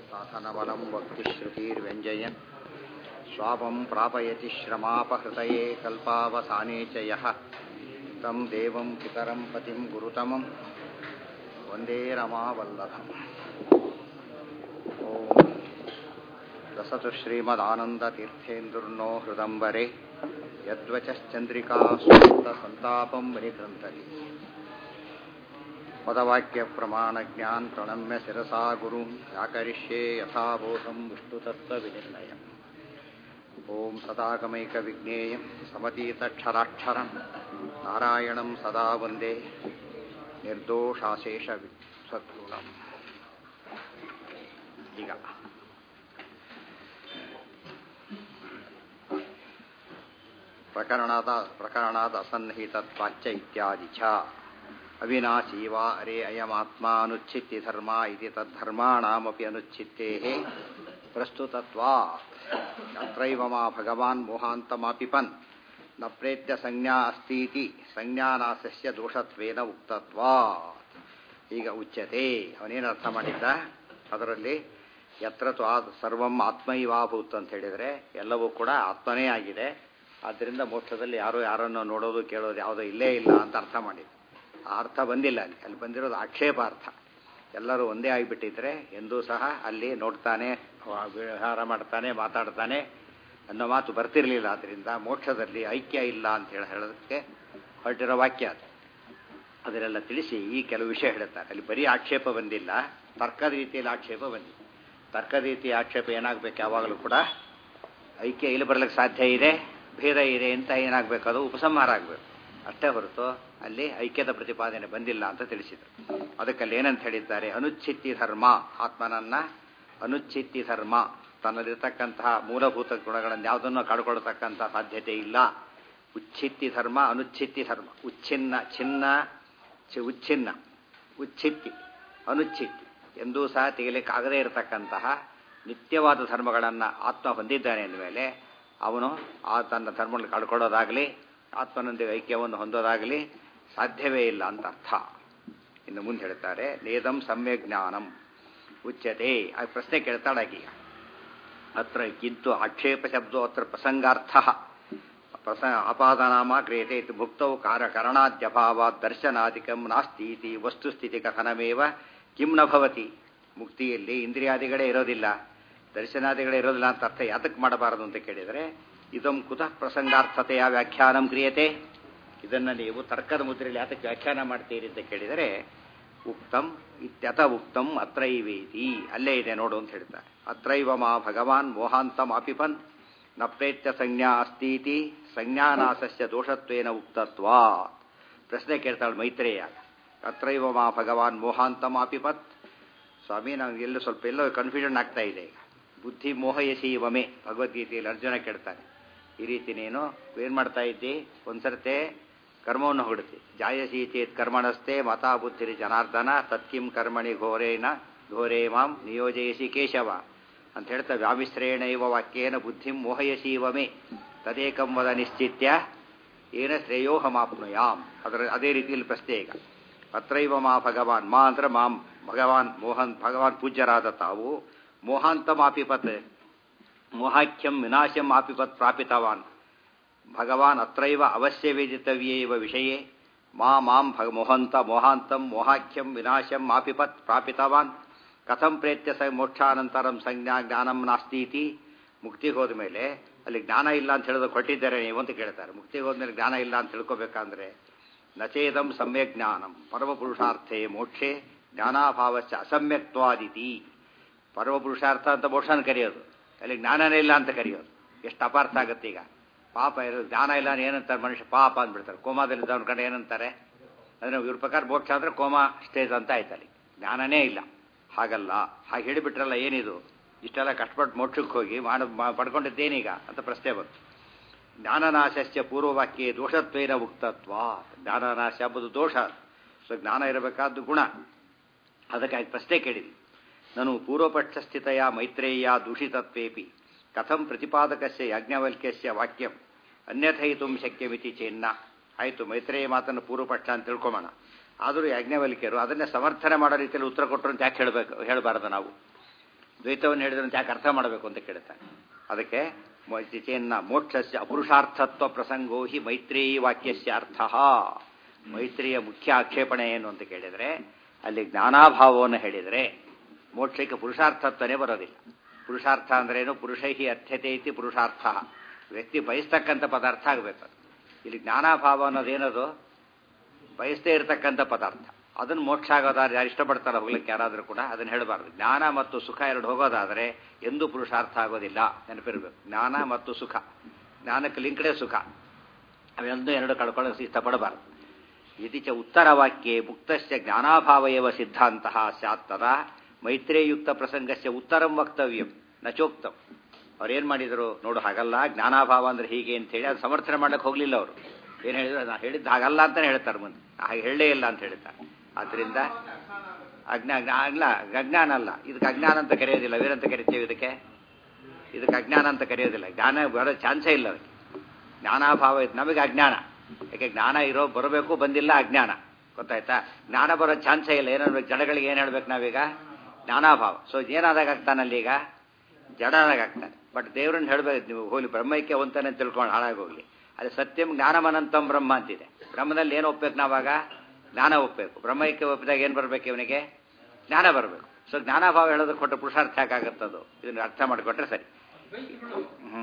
साधनबलं वक्तिश्रुतिर्व्यञ्जयन् स्वापं प्रापयति श्रमापहृतये कल्पावसाने च यः तं देवं पितरं पतिं गुरुतमं वन्दे रमावल्लभम् ॐ रसतु श्रीमदानन्दतीर्थेन्दुर्नो हृदम्बरे यद्वचश्चन्द्रिका सुप्तसन्तापं विनिकृन्तति पदवाक्यप्रमाणज्ञान् प्रणम्य शिरसा गुरुं व्याकरिष्ये यथाबोधं विष्णुतत्त्वविनिर्णयम् ॐ सदागमैकविज्ञेयं समतीतक्षराक्षरं नारायणं सदा वन्दे निर्दोषाशेषसद्गुणम् ಈಗ ಪ್ರಕರಣದ ಪ್ರಕರಣದ ಅಸನ್ನಿಹಿತತ್ವಾಚ್ಯ ಇತ್ಯಾದಿ ಚ ಅವಿನಾಶಿ ವಾ ಅರೆ ಅಯಮಾತ್ಮ ಅನುಚ್ಛಿತ್ತಿ ಧರ್ಮ ಇತಿ ತದ್ಧರ್ಮಾಣಮಪಿ ಅನುಚ್ಛಿತ್ತೇಃ ಪ್ರಸ್ತುತತ್ವಾ ಅತ್ರೈವ ಮಾ ಭಗವಾನ್ ಮೋಹಾಂತಮಾಪಿಪನ್ ನ ಪ್ರೇತ್ಯ ಸಂಜ್ಞಾ ಅಸ್ತೀತಿ ಸಂಜ್ಞಾನಾಶಸ್ಯ ದೋಷತ್ವೇನ ಉಕ್ತತ್ವಾ ಈಗ ಉಚ್ಯತೆ ಅವನೇನು ಅರ್ಥ ಮಾಡಿದ್ದ ಅದರಲ್ಲಿ ಯತ್ರ ತು ಆ ಸರ್ವಂ ಆತ್ಮೈವಾಭೂತ್ ಅಂತ ಹೇಳಿದರೆ ಎಲ್ಲವೂ ಕೂಡ ಆತ್ಮನೇ ಆಗಿದೆ ಆದ್ದರಿಂದ ಮೋಕ್ಷದಲ್ಲಿ ಯಾರು ಯಾರನ್ನು ನೋಡೋದು ಕೇಳೋದು ಯಾವುದೋ ಇಲ್ಲೇ ಇಲ್ಲ ಅಂತ ಅರ್ಥ ಮಾಡಿದ್ರು ಆ ಅರ್ಥ ಬಂದಿಲ್ಲ ಅಲ್ಲಿ ಅಲ್ಲಿ ಬಂದಿರೋದು ಆಕ್ಷೇಪ ಅರ್ಥ ಎಲ್ಲರೂ ಒಂದೇ ಆಗಿಬಿಟ್ಟಿದ್ರೆ ಎಂದೂ ಸಹ ಅಲ್ಲಿ ನೋಡ್ತಾನೆ ವ್ಯವಹಾರ ಮಾಡ್ತಾನೆ ಮಾತಾಡ್ತಾನೆ ಅನ್ನೋ ಮಾತು ಬರ್ತಿರಲಿಲ್ಲ ಆದ್ದರಿಂದ ಮೋಕ್ಷದಲ್ಲಿ ಐಕ್ಯ ಇಲ್ಲ ಅಂತ ಹೇಳಿ ಹೇಳೋದಕ್ಕೆ ಹೊರಟಿರೋ ವಾಕ್ಯ ಅದು ಅದನ್ನೆಲ್ಲ ತಿಳಿಸಿ ಈ ಕೆಲವು ವಿಷಯ ಹೇಳ್ತಾರೆ ಅಲ್ಲಿ ಬರೀ ಆಕ್ಷೇಪ ಬಂದಿಲ್ಲ ತರ್ಕದ ರೀತಿಯಲ್ಲಿ ಆಕ್ಷೇಪ ಬಂದಿದೆ ತರ್ಕದ ರೀತಿಯ ಆಕ್ಷೇಪ ಏನಾಗಬೇಕು ಯಾವಾಗಲೂ ಕೂಡ ಐಕ್ಯ ಇಲ್ಲಿ ಬರಲಿಕ್ಕೆ ಸಾಧ್ಯ ಇದೆ ಭೇದ ಇದೆ ಅಂತ ಏನಾಗಬೇಕು ಅದು ಉಪಸಂಹಾರ ಆಗಬೇಕು ಅಷ್ಟೇ ಹೊರತು ಅಲ್ಲಿ ಐಕ್ಯದ ಪ್ರತಿಪಾದನೆ ಬಂದಿಲ್ಲ ಅಂತ ತಿಳಿಸಿದರು ಅದಕ್ಕಲ್ಲಿ ಏನಂತ ಹೇಳಿದ್ದಾರೆ ಅನುಚ್ಛಿತ್ತಿ ಧರ್ಮ ಆತ್ಮನನ್ನ ಅನುಚ್ಛಿತ್ತಿ ಧರ್ಮ ತನ್ನಲ್ಲಿರ್ತಕ್ಕಂತಹ ಮೂಲಭೂತ ಗುಣಗಳನ್ನು ಯಾವುದನ್ನು ಕಳ್ಕೊಳ್ತಕ್ಕಂಥ ಸಾಧ್ಯತೆ ಇಲ್ಲ ಉಚ್ಛಿತ್ತಿ ಧರ್ಮ ಅನುಚ್ಛಿತ್ತಿ ಧರ್ಮ ಉಚ್ಛಿನ್ನ ಚಿನ್ನ ಉಚ್ಛಿನ್ನ ಉಚ್ಛಿತ್ತಿ ಅನುಚ್ಛಿತ್ತಿ ಎಂದೂ ಸಹ ತೆಗಿಲಿಕ್ಕಾಗದೇ ಇರತಕ್ಕಂತಹ ನಿತ್ಯವಾದ ಧರ್ಮಗಳನ್ನು ಆತ್ಮ ಹೊಂದಿದ್ದಾನೆ ಅಂದಮೇಲೆ ಅವನು ಆ ತನ್ನ ಧರ್ಮವನ್ನು ಕಳ್ಕೊಳ್ಳೋದಾಗಲಿ ಆತ್ಮನೊಂದಿಗೆ ಐಕ್ಯವನ್ನು ಹೊಂದೋದಾಗಲಿ ಸಾಧ್ಯವೇ ಇಲ್ಲ ಅಂತ ಅರ್ಥ ಇನ್ನು ಮುಂದೆ ಹೇಳ್ತಾರೆ ನೇದಂ ಸಮ್ಯಕ್ ಜ್ಞಾನಂ ಉಚ್ಯತೆ ಆ ಪ್ರಶ್ನೆ ಕೇಳ್ತಾಳಾಗೀಗ ಅತ್ರ ಕಿಂತು ಆಕ್ಷೇಪ ಶಬ್ದೋ ಅತ್ರ ಪ್ರಸಂಗಾರ್ಥ ಪ್ರಸ ಅಪಾದನಾಮ ಕ್ರಿಯತೆ ಇದು ಮುಕ್ತವು ಕಾರ ಕರಣಾದ್ಯಭಾವ ದರ್ಶನಾದಿಕಂ ನಾಸ್ತಿ ಇತಿ ವಸ್ತುಸ್ಥಿತಿ ಕಥನಮೇವ ಕಿಂ ನ ಭವತಿ ಮುಕ್ತಿಯಲ್ಲಿ ಇಂದ್ರಿಯಾದಿಗಳೇ ಇರೋದಿಲ್ಲ ದರ್ಶನಾದಿಗಳೇ ಇರೋದಿಲ್ಲ ಅಂತ ಅರ್ಥ ಯಾತಕ್ಕೆ ಮಾಡಬಾರದು ಅಂತ ಕೇಳಿದರೆ ಇದಂ ಕುತಃ ಪ್ರಸಂಗಾರ್ಥತೆಯ ವ್ಯಾಖ್ಯಾನಂ ಕ್ರಿಯತೆ ಇದನ್ನು ನೀವು ತರ್ಕದ ಮುದ್ರೆಯಲ್ಲಿ ಯಾತಕ್ಕೆ ವ್ಯಾಖ್ಯಾನ ಮಾಡ್ತೀರಿ ಅಂತ ಕೇಳಿದರೆ ಉಕ್ತಂ ಇತ್ಯಥ ಉಕ್ತಂ ಅತ್ರೈವೇತಿ ಅಲ್ಲೇ ಇದೆ ನೋಡು ಅಂತ ಹೇಳ್ತಾರೆ ಅತ್ರೈವ ಮಾ ಭಗವಾನ್ ಮೋಹಾಂತಂ ಅಪಿಪನ್ ನ ಪ್ರೇತ್ಯ ಸಂಜ್ಞಾ ಅಸ್ತೀತಿ ಸಂಜ್ಞಾನಾಶಸ್ಯ ದೋಷತ್ವೇನ ಉಕ್ತತ್ವಾ ಪ್ರಶ್ನೆ ಕೇಳ್ತಾಳೆ ಮೈತ್ರೇಯ ಅತ್ರೈವ ಮಾ ಭಗವಾನ್ ಮೋಹಾಂತಂ ಅಪಿಪತ್ ಸ್ವಾಮಿ ನಾವು ಎಲ್ಲೂ ಸ್ವಲ್ಪ ಎಲ್ಲೋ ಕನ್ಫ್ಯೂಷನ್ ಆಗ್ತಾ ಇದೆ ಈಗ ಬುದ್ಧಿ ಮೋಹಯಸಿ ವಮೆ ಭಗವದ್ಗೀತೆಯಲ್ಲಿ ಅರ್ಜುನ ಕೇಳ್ತಾನೆ ಈ ರೀತಿ ನೀನು ಏನು ಮಾಡ್ತಾ ಇದ್ದಿ ಒಂದ್ಸರ್ತೆ ಕರ್ಮವನ್ನು ಹೊಡುತ್ತಿ ಜಾಯಸಿ ಚೇತ್ ಕರ್ಮಣಸ್ತೆ ಮತಾ ಬುದ್ಧಿರಿ ಜನಾರ್ದನ ತತ್ಕಿಂ ಕರ್ಮಣಿ ಘೋರೇನ ಘೋರೇ ಮಾಂ ನಿಯೋಜಯಸಿ ಕೇಶವ ಅಂತ ಹೇಳ್ತಾ ವ್ಯಾಮಿಶ್ರೇಣೈವ ವಾಕ್ಯೇನ ಬುದ್ಧಿಂ ಮೋಹಯಸಿ ವಮೆ ತದೇಕಂ ವದ ನಿಶ್ಚಿತ್ಯ ಏನ ಶ್ರೇಯೋಹಮಾಪ್ನುಯಾಮ್ ಅದರ ಅದೇ ರೀತಿಯಲ್ಲಿ ಪ್ರಶ್ನೆ ಈಗ ಅತ್ರೈವ ಮಾ ಭಗವಾನ್ ಮಾ ಅಂದ್ರೆ ಮಾಂ ಭಗವಾನ್ ಮೋಹನ್ ಭಗವಾನ್ ಪೂಜ್ಯರಾದ ತಾವು ಮೋಹಾಂತಮಾಪಿಪತ್ ಮೋಹಾಖ್ಯಂ ವಿನಾಶಂ ಆಪಿಪತ್ ಪ್ರಾಪಿತವಾನ್ ಭಗವಾನ್ ಅತ್ರೈವ ಅವಶ್ಯ ವೇದಿತವ್ಯೇವ ವಿಷಯೇ ಮಾ ಮಾಂ ಭಗ ಮೋಹಂತ ಮೋಹಾಂತಂ ಮೋಹಾಖ್ಯಂ ವಿನಾಶಂ ಆಪಿಪತ್ ಪ್ರಾಪಿತವಾನ್ ಕಥಂ ಪ್ರೇತ್ಯ ಸ ಮೋಕ್ಷಾನಂತರಂ ಸಂಜ್ಞಾ ಜ್ಞಾನಂ ನಾಸ್ತೀತಿ ಮುಕ್ತಿಗೆ ಹೋದ ಮೇಲೆ ಅಲ್ಲಿ ಜ್ಞಾನ ಇಲ್ಲ ಅಂತ ಹೇಳೋದು ಕೊಟ್ಟಿದ್ದಾರೆ ನೀವು ಅಂತ ಕೇಳ್ತಾರೆ ಮುಕ್ತಿಗೆ ಹೋದ್ಮೇಲೆ ಜ್ಞಾನ ಇಲ್ಲ ಅಂತ ತಿಳ್ಕೊಬೇಕಂದ್ರೆ ನಚೇದಂ ಸಮ್ಯಕ್ ಜ್ಞಾನಂ ಪರಮಪುರುಷಾರ್ಥೇ ಮೋಕ್ಷೆ ಜ್ಞಾನಾಭಾವಶ್ಚ ಅಸಮ್ಯಕ್ವಾದಿತಿ ಪರಮಪುರುಷಾರ್ಥ ಅಂತ ಮೋಕ್ಷನ ಕರೆಯೋದು ಅಲ್ಲಿ ಜ್ಞಾನನೇ ಇಲ್ಲ ಅಂತ ಕರೆಯೋದು ಎಷ್ಟು ಅಪಾರ್ಥ ಆಗುತ್ತೆ ಈಗ ಪಾಪ ಇರೋದು ಜ್ಞಾನ ಇಲ್ಲ ಏನಂತಾರೆ ಮನುಷ್ಯ ಪಾಪ ಅಂದ್ಬಿಡ್ತಾರೆ ಕೋಮಾದಲ್ಲಿದ್ದವನ ಕಡೆ ಏನಂತಾರೆ ಅಂದರೆ ಇವ್ರ ಪ್ರಕಾರ ಮೋಕ್ಷ ಅಂದರೆ ಕೋಮಾ ಸ್ಟೇಜ್ ಅಂತ ಆಯ್ತಲ್ಲಿ ಜ್ಞಾನನೇ ಇಲ್ಲ ಹಾಗಲ್ಲ ಹಾಗೆ ಹೇಳಿಬಿಟ್ರಲ್ಲ ಏನಿದು ಇಷ್ಟೆಲ್ಲ ಕಷ್ಟಪಟ್ಟು ಮೋಕ್ಷಕ್ಕೆ ಹೋಗಿ ಮಾಡ ಪಡ್ಕೊಂಡಿದ್ದೇನೀಗ ಅಂತ ಪ್ರಶ್ನೆ ಬಂತು ಜ್ಞಾನನಾಶಸ್ಯ ಪೂರ್ವವಾಕ್ಯ ದೋಷತ್ವೇನ ಉಕ್ತತ್ವ ಜ್ಞಾನನಾಶ ಎಂಬುದು ದೋಷ ಸೊ ಜ್ಞಾನ ಇರಬೇಕಾದ್ದು ಗುಣ ಅದಕ್ಕಾಗಿ ಪ್ರಶ್ನೆ ಕೇಳಿದ್ವಿ ನಾನು ಪೂರ್ವಪಕ್ಷಸ್ಥಿತೆಯ ಮೈತ್ರೇಯ ದೂಷಿತತ್ವೇಪಿ ಕಥಂ ಪ್ರತಿಪಾದಕಸ್ಯ ಯಾಜ್ಞವಲ್ಕ್ಯಸ್ಯ ವಾಕ್ಯಂ ಅನ್ಯಥಯಿತು ಶಕ್ಯಮಿತಿ ಚೇನ್ನ ಆಯಿತು ಮೈತ್ರೇಯ ಮಾತನ್ನು ಪೂರ್ವಪಕ್ಷ ಅಂತ ತಿಳ್ಕೊಬೋಣ ಆದರೂ ಯಾಜ್ಞವಲ್ಕ್ಯರು ಅದನ್ನೇ ಸಮರ್ಥನೆ ಮಾಡೋ ರೀತಿಯಲ್ಲಿ ಉತ್ತರ ಕೊಟ್ಟರು ಅಂತ ಯಾಕೆ ಹೇಳಬೇಕು ಹೇಳಬಾರದು ನಾವು ದ್ವೈತವನ್ನು ಹೇಳಿದ್ರೆ ಅಂತ ಯಾಕೆ ಅರ್ಥ ಮಾಡಬೇಕು ಅಂತ ಕೇಳ್ತಾನೆ ಅದಕ್ಕೆ ಚೇನ್ನ ಮೋಕ್ಷಸ್ಯ ಅಪುರುಷಾರ್ಥತ್ವ ಪ್ರಸಂಗೋ ಹಿ ಮೈತ್ರೇಯಿ ವಾಕ್ಯಸ್ಯ ಅರ್ಥ ಮೈತ್ರಿಯ ಮುಖ್ಯ ಆಕ್ಷೇಪಣೆ ಏನು ಅಂತ ಕೇಳಿದರೆ ಅಲ್ಲಿ ಜ್ಞಾನಾಭಾವವನ್ನು ಹೇಳಿದರೆ ಮೋಕ್ಷಕ್ಕೆ ಪುರುಷಾರ್ಥತ್ವನೇ ಬರೋದಿಲ್ಲ ಪುರುಷಾರ್ಥ ಅಂದ್ರೇನು ಪುರುಷೈಹಿ ಅರ್ಥ್ಯತೆ ಇತಿ ಪುರುಷಾರ್ಥ ವ್ಯಕ್ತಿ ಬಯಸ್ತಕ್ಕಂಥ ಪದಾರ್ಥ ಆಗಬೇಕು ಅದು ಇಲ್ಲಿ ಜ್ಞಾನಾಭಾವ ಅನ್ನೋದೇನದು ಬಯಸ್ತೇ ಇರತಕ್ಕಂಥ ಪದಾರ್ಥ ಅದನ್ನು ಮೋಕ್ಷ ಆಗೋದಾದ್ರೆ ಯಾರು ಇಷ್ಟಪಡ್ತಾರೆ ಹೋಗ್ಲಿಕ್ಕೆ ಯಾರಾದರೂ ಕೂಡ ಅದನ್ನು ಹೇಳಬಾರ್ದು ಜ್ಞಾನ ಮತ್ತು ಸುಖ ಎರಡು ಹೋಗೋದಾದರೆ ಎಂದೂ ಪುರುಷಾರ್ಥ ಆಗೋದಿಲ್ಲ ನೆನಪಿರಬೇಕು ಜ್ಞಾನ ಮತ್ತು ಸುಖ ಜ್ಞಾನಕ್ಕೆ ಲಿಂಕ್ಡೇ ಸುಖ ಅವೆಂದೂ ಎರಡು ಕಳ್ಕೊಳ್ಳೋಕೆ ಇಷ್ಟಪಡಬಾರ್ದು ಇತಿ ಚ ಉತ್ತರವಾಕ್ಯೆ ಮುಕ್ತಸ್ಯ ಜ್ಞಾನಾಭಾವಯವ ಸಿದ್ಧಾಂತ ಸ್ಯಾತ್ ತದಾ ಮೈತ್ರೇಯುಕ್ತ ಪ್ರಸಂಗಸ್ಯ ಉತ್ತರಂ ವಕ್ತವ್ಯಂ ನಚೋಕ್ತಂ ಅವ್ರೇನು ಮಾಡಿದರು ನೋಡು ಹಾಗಲ್ಲ ಜ್ಞಾನಾಭಾವ ಅಂದ್ರೆ ಹೀಗೆ ಅಂತೇಳಿ ಅದು ಸಮರ್ಥನೆ ಮಾಡಕ್ಕೆ ಹೋಗಲಿಲ್ಲ ಅವರು ಏನು ಹೇಳಿದ್ರು ನಾನು ಹೇಳಿದ್ದು ಹಾಗಲ್ಲ ಅಂತಲೇ ಹೇಳ್ತಾರೆ ಮುಂದೆ ಹಾಗೆ ಹೇಳಲೇ ಇಲ್ಲ ಅಂತ ಹೇಳ್ತಾರೆ ಆದ್ದರಿಂದ ಅಜ್ಞಾ ಅಲ್ಲ ಅಜ್ಞಾನ ಅಲ್ಲ ಇದಕ್ಕೆ ಅಜ್ಞಾನ ಅಂತ ಕರೆಯೋದಿಲ್ಲ ಬೇರಂತ ಕರಿತೇವೆ ಇದಕ್ಕೆ ಇದಕ್ಕೆ ಅಜ್ಞಾನ ಅಂತ ಕರೆಯೋದಿಲ್ಲ ಜ್ಞಾನ ಬರೋ ಚಾನ್ಸೇ ಇಲ್ಲ ಅದಕ್ಕೆ ಜ್ಞಾನಾಭಾವ ಇದು ನಮಗೆ ಅಜ್ಞಾನ ಯಾಕೆ ಜ್ಞಾನ ಇರೋ ಬರಬೇಕು ಬಂದಿಲ್ಲ ಅಜ್ಞಾನ ಗೊತ್ತಾಯ್ತಾ ಜ್ಞಾನ ಬರೋ ಚಾನ್ಸೇ ಇಲ್ಲ ಏನಾಗಬೇಕು ಜಡಗಳಿಗೆ ಏನು ಹೇಳ್ಬೇಕು ನಾವೀಗ ಜ್ಞಾನಾಭಾವ ಸೊ ಏನಾದಾಗ ಆಗ್ತಾನಲ್ಲಿ ಈಗ ಜಡನಾಗ ಆಗ್ತಾನೆ ಬಟ್ ದೇವ್ರನ್ನ ಹೇಳ್ಬೇಕು ನೀವು ಹೋಗ್ಲಿ ಬ್ರಹ್ಮಕ್ಕೆ ಒಂತಾನೆ ತಿಳ್ಕೊಂಡು ಹಾಳಾಗೋಗ್ಲಿ ಅಲ್ಲಿ ಸತ್ಯಂ ಜ್ಞಾನಮನಂತಂ ಬ್ರಹ್ಮ ಅಂತಿದೆ ಬ್ರಹ್ಮದಲ್ಲಿ ಏನು ಒಪ್ಬೇಕು ನಾವಾಗ ಜ್ಞಾನ ಒಪ್ಪಬೇಕು ಬ್ರಹ್ಮಕ್ಕೆ ಒಪ್ಪಿದಾಗ ಏನು ಬರಬೇಕು ಇವನಿಗೆ ಜ್ಞಾನ ಬರಬೇಕು ಸೊ ಜ್ಞಾನಾಭಾವ ಹೇಳೋದಕ್ಕೆ ಕೊಟ್ಟು ಪುರುಷಾರ್ಥ ಯಾಕಾಗುತ್ತದು ಇದನ್ನು ಅರ್ಥ ಮಾಡಿಕೊಟ್ರೆ ಸರಿ ಹ್ಞೂ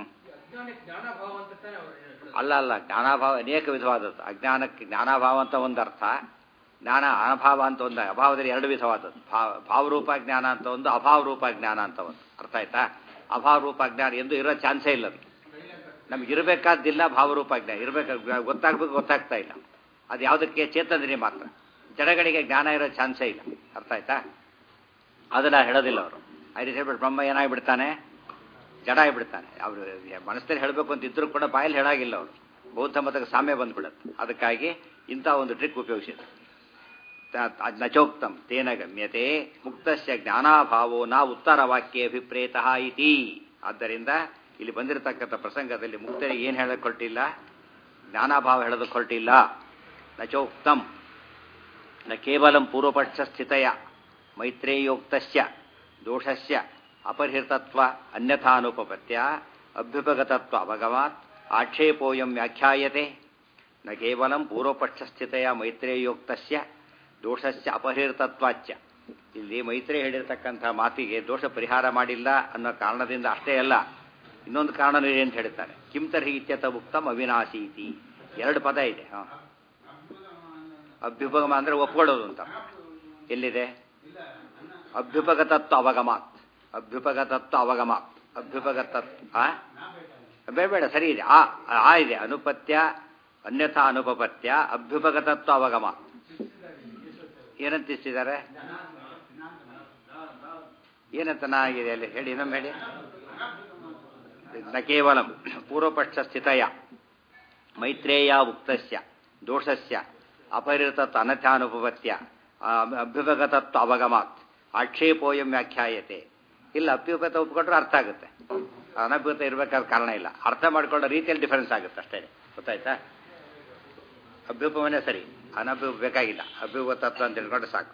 ಅಲ್ಲ ಅಲ್ಲ ಜ್ಞಾನಾಭಾವ ಅನೇಕ ವಿಧವಾದದ್ದು ಅಜ್ಞಾನಕ್ಕೆ ಜ್ಞಾನಾಭಾವ ಅಂತ ಒಂದು ಅರ್ಥ ಜ್ಞಾನ ಅನಭಾವ ಅಂತ ಒಂದು ಅಭಾವದಲ್ಲಿ ಎರಡು ವಿಧವಾದದ್ದು ಭಾವ ಭಾವರೂಪ ಜ್ಞಾನ ಅಂತ ಒಂದು ಅಭಾವರೂಪ ಜ್ಞಾನ ಅಂತ ಒಂದು ಅರ್ಥ ಆಯ್ತಾ ಅಭಾವರೂಪ ಜ್ಞಾನ ಎಂದು ಇರೋ ಚಾನ್ಸೇ ಇಲ್ಲ ಅದಕ್ಕೆ ನಮ್ಗೆ ಇರಬೇಕಾದ್ದಿಲ್ಲ ಭಾವರೂಪ ಜ್ಞಾನ ಇರಬೇಕು ಗೊತ್ತಾಗ್ಬೇಕು ಗೊತ್ತಾಗ್ತಾ ಇಲ್ಲ ಅದು ಯಾವುದಕ್ಕೆ ಚೇತನದಲ್ಲಿ ಮಾತ್ರ ಜಡಗಳಿಗೆ ಜ್ಞಾನ ಇರೋ ಚಾನ್ಸೇ ಇಲ್ಲ ಅರ್ಥ ಆಯ್ತಾ ಅದನ್ನ ಹೇಳೋದಿಲ್ಲ ಅವರು ಐದು ಹೇಳ್ಬಿಟ್ಟು ಬ್ರಹ್ಮ ಏನಾಗ್ಬಿಡ್ತಾನೆ ಜಡ ಆಗಿಬಿಡ್ತಾನೆ ಅವರು ಮನಸ್ಸಲ್ಲಿ ಹೇಳಬೇಕು ಅಂತ ಇದ್ರೂ ಕೂಡ ಬಾಯಲ್ಲಿ ಹೇಳಾಗಿಲ್ಲ ಅವರು ಬೌದ್ಧ ಮತಕ್ಕೆ ಸಾಮ್ಯ ಬಂದ್ಬಿಡುತ್ತೆ ಅದಕ್ಕಾಗಿ ಇಂಥ ಒಂದು ಟ್ರಿಕ್ ಉಪಯೋಗಿಸಿದ್ರು ನಚೋಕ್ತಂ ತೇನ ಗಮ್ಯತೆ ಮುಕ್ತಸ್ಯ ಜ್ಞಾನಾಭಾವೋ ನಾ ಉತ್ತರ ವಾಕ್ಯ ಅಭಿಪ್ರೇತ ಇತಿ ಆದ್ದರಿಂದ ಇಲ್ಲಿ ಬಂದಿರತಕ್ಕಂಥ ಪ್ರಸಂಗದಲ್ಲಿ ಮುಕ್ತರಿಗೆ ಏನು ಹೇಳಕ್ ಹೊರಟಿಲ್ಲ ಜ್ಞಾನಾಭಾವ ಹೇಳೋದಕ್ಕೆ ಹೊರಟಿಲ್ಲ ನಚೋಕ್ತಂ ನ ಕೇವಲ ಪೂರ್ವಪಕ್ಷ ಸ್ಥಿತಯ ಮೈತ್ರೇಯೋಕ್ತಸ್ಯ ದೋಷಸ್ಯ ಅಪಹೃತತ್ವ ಅನ್ಯಥಾನುಪಪತ್ಯ ಅಭ್ಯುಪಗತತ್ವ ಅವಗಮಾತ್ ಆಕ್ಷೇಪೋಯಂ ವ್ಯಾಖ್ಯಾಯತೆ ನ ಕೇವಲ ಪೂರ್ವಪಕ್ಷಸ್ಥಿತೆಯ ಮೈತ್ರೇಯೋಕ್ತಸ್ಯ ದೋಷಸ್ಯ ಅಪಹೃತತ್ವಾಚ್ಯ ಇಲ್ಲಿ ಮೈತ್ರಿ ಹೇಳಿರ್ತಕ್ಕಂಥ ಮಾತಿಗೆ ದೋಷ ಪರಿಹಾರ ಮಾಡಿಲ್ಲ ಅನ್ನೋ ಕಾರಣದಿಂದ ಅಷ್ಟೇ ಅಲ್ಲ ಇನ್ನೊಂದು ಕಾರಣ ಇದೆ ಅಂತ ಹೇಳ್ತಾರೆ ಕಿಂ ತರ್ಹಿ ಇತ್ಯತ ಉಕ್ತಂ ಅವಿನಾಶಿ ಇತಿ ಎರಡು ಪದ ಇದೆ ಹ ಅಭ್ಯುಪಗಮ ಅಂದ್ರೆ ಒಪ್ಕೊಳ್ಳೋದು ಅಂತ ಎಲ್ಲಿದೆ ಅಭ್ಯುಪಗತತ್ವ ಅವಗಮಾತ್ ಅಭ್ಯುಪಗತತ್ವ ಅವಗಮಾತ್ ಅಭ್ಯುಪಗತತ್ವ ಬೇಡ ಬೇಡ ಸರಿ ಇದೆ ಆ ಆ ಇದೆ ಅನುಪತ್ಯ ಅನ್ಯಥಾ ಅನುಪಪತ್ಯ ಅಭ್ಯುಪಗತತ್ವ ಅವಗಮ ಏನಂತಿಸಿದ್ದಾರೆ ಏನಂತ ನಾಗಿದೆ ಅಲ್ಲಿ ಹೇಳಿ ಇನ್ನೊಮ್ಮೆ ಹೇಳಿ ನ ಕೇವಲ ಪೂರ್ವಪಕ್ಷ ಸ್ಥಿತಯ ಮೈತ್ರೇಯ ಉಕ್ತಸ್ಯ ದೋಷಸ್ಯ ಅಪರಿತತ್ ಅನಥಾನುಪಪತ್ಯ ಅಭ್ಯುಪಗತತ್ವ ಅವಗಮಾತ್ ಆಕ್ಷೇಪೋಯಂ ವ್ಯಾಖ್ಯಾಯತೆ ಇಲ್ಲ ಅಭ್ಯುಪಗತ ಒಪ್ಕೊಂಡ್ರೆ ಅರ್ಥ ಆಗುತ್ತೆ ಅನಭ್ಯುತ ಇರಬೇಕಾದ ಕಾರಣ ಇಲ್ಲ ಅರ್ಥ ಮಾಡ್ಕೊಳ್ಳೋ ರೀತಿಯಲ್ಲಿ ಡಿಫರೆನ್ಸ್ ಆಗುತ್ತೆ ಅಷ್ಟೇ ಗೊತ್ತಾಯ್ತಾ ಅಭ್ಯುಪಮನೆ ಸರಿ ಅನಭ್ಯುಪ ಬೇಕಾಗಿಲ್ಲ ಅಭ್ಯುಪ ತತ್ವ ಅಂತ ತಿಳ್ಕೊಂಡ್ರೆ ಸಾಕು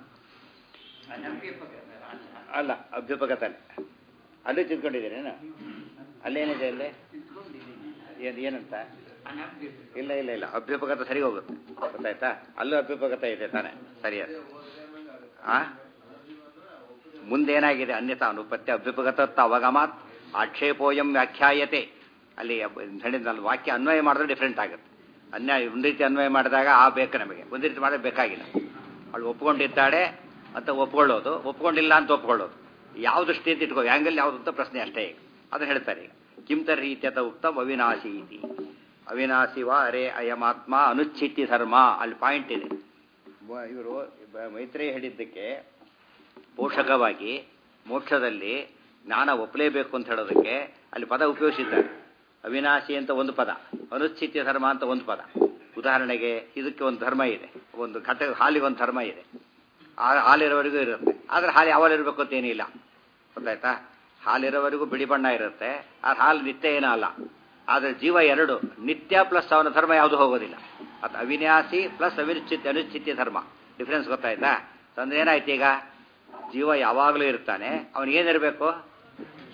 ಅಲ್ಲ ಅಭ್ಯುಪಗತನೆ ಅಲ್ಲಿ ತಿಳ್ಕೊಂಡಿದ್ದೀರೇನು ಅಲ್ಲೇನಿದೆ ಅಲ್ಲಿ ಏನು ಏನಂತ ಇಲ್ಲ ಇಲ್ಲ ಇಲ್ಲ ಅಭ್ಯುಪಗತ ಸರಿ ಹೋಗುತ್ತೆ ಗೊತ್ತಾಯ್ತಾ ಅಲ್ಲೂ ಅಭ್ಯುಪಗತ ಇದೆ ತಾನೆ ಸರಿ ಅದು ಆ ಮುಂದೇನಾಗಿದೆ ಅನ್ಯತಾ ಅನುಪತ್ಯ ಅಭ್ಯುಪಗತತ್ವ ಅವಗಮಾತ್ ಆಕ್ಷೇಪೋಯಂ ವ್ಯಾಖ್ಯಾಯತೆ ಅಲ್ಲಿ ಹೇಳಿದ್ನಲ್ಲ ವಾಕ್ಯ ಅನ್ವಯ ಮಾಡಿದ್ರೆ ಡಿಫ್ರೆಂಟ್ ಆಗುತ್ತೆ ಅನ್ಯಾಯ ಒಂದು ರೀತಿ ಅನ್ವಯ ಮಾಡಿದಾಗ ಆ ಬೇಕು ನಮಗೆ ಒಂದು ರೀತಿ ಮಾಡಿದ್ರೆ ಬೇಕಾಗಿಲ್ಲ ಅವಳು ಒಪ್ಕೊಂಡಿದ್ದಾಳೆ ಅಂತ ಒಪ್ಕೊಳ್ಳೋದು ಒಪ್ಕೊಂಡಿಲ್ಲ ಅಂತ ಒಪ್ಕೊಳ್ಳೋದು ಯಾವ ದೃಷ್ಟಿ ಅಂತ ಇಟ್ಕೋ ಆ್ಯಂಗಲ್ ಯಾವುದು ಅಂತ ಪ್ರಶ್ನೆ ಅಷ್ಟೇ ಈಗ ಅದನ್ನು ಹೇಳ್ತಾರೆ ಈಗ ಕಿಂತರ ರೀತ್ಯತ ಉಕ್ತಂ ಅವಿನಾಶಿ ಇತಿ ಅವಿನಾಶಿ ವಾ ಅರೆ ಅಯಮಾತ್ಮ ಅನುಚ್ಛಿತ್ತಿ ಧರ್ಮ ಅಲ್ಲಿ ಪಾಯಿಂಟ್ ಇದೆ ಇವರು ಮೈತ್ರಿ ಹೇಳಿದ್ದಕ್ಕೆ ಪೋಷಕವಾಗಿ ಮೋಕ್ಷದಲ್ಲಿ ಜ್ಞಾನ ಒಪ್ಪಲೇಬೇಕು ಅಂತ ಹೇಳೋದಕ್ಕೆ ಅಲ್ಲಿ ಪದ ಉಪಯೋಗಿಸಿದ್ದಾರೆ ಅವಿನಾಶಿ ಅಂತ ಒಂದು ಪದ ಅನುಚ್ಛಿತ್ಯ ಧರ್ಮ ಅಂತ ಒಂದು ಪದ ಉದಾಹರಣೆಗೆ ಇದಕ್ಕೆ ಒಂದು ಧರ್ಮ ಇದೆ ಒಂದು ಘಟ ಹಾಲಿಗೆ ಒಂದು ಧರ್ಮ ಇದೆ ಹಾಲಿರೋವರೆಗೂ ಇರುತ್ತೆ ಆದರೆ ಹಾಲು ಯಾವಾಗ ಇರಬೇಕು ಅಂತ ಏನಿಲ್ಲ ಗೊತ್ತಾಯ್ತಾ ಹಾಲಿರೋವರೆಗೂ ಬಿಳಿ ಬಣ್ಣ ಇರುತ್ತೆ ಆ ಹಾಲು ನಿತ್ಯ ಏನೂ ಅಲ್ಲ ಆದರೆ ಜೀವ ಎರಡು ನಿತ್ಯ ಪ್ಲಸ್ ಅವನ ಧರ್ಮ ಯಾವುದು ಹೋಗೋದಿಲ್ಲ ಅದು ಅವಿನಾಶಿ ಪ್ಲಸ್ ಅವಿನಿಶ್ಚಿತ್ಯ ಅನಿಶ್ಚಿತ್ಯ ಧರ್ಮ ಡಿಫ್ರೆನ್ಸ್ ಗೊತ್ತಾಯ್ತಾ ಅಂದ್ರೆ ಏನಾಯ್ತು ಈಗ ಜೀವ ಯಾವಾಗಲೂ ಇರ್ತಾನೆ ಅವನಿಗೇನಿರಬೇಕು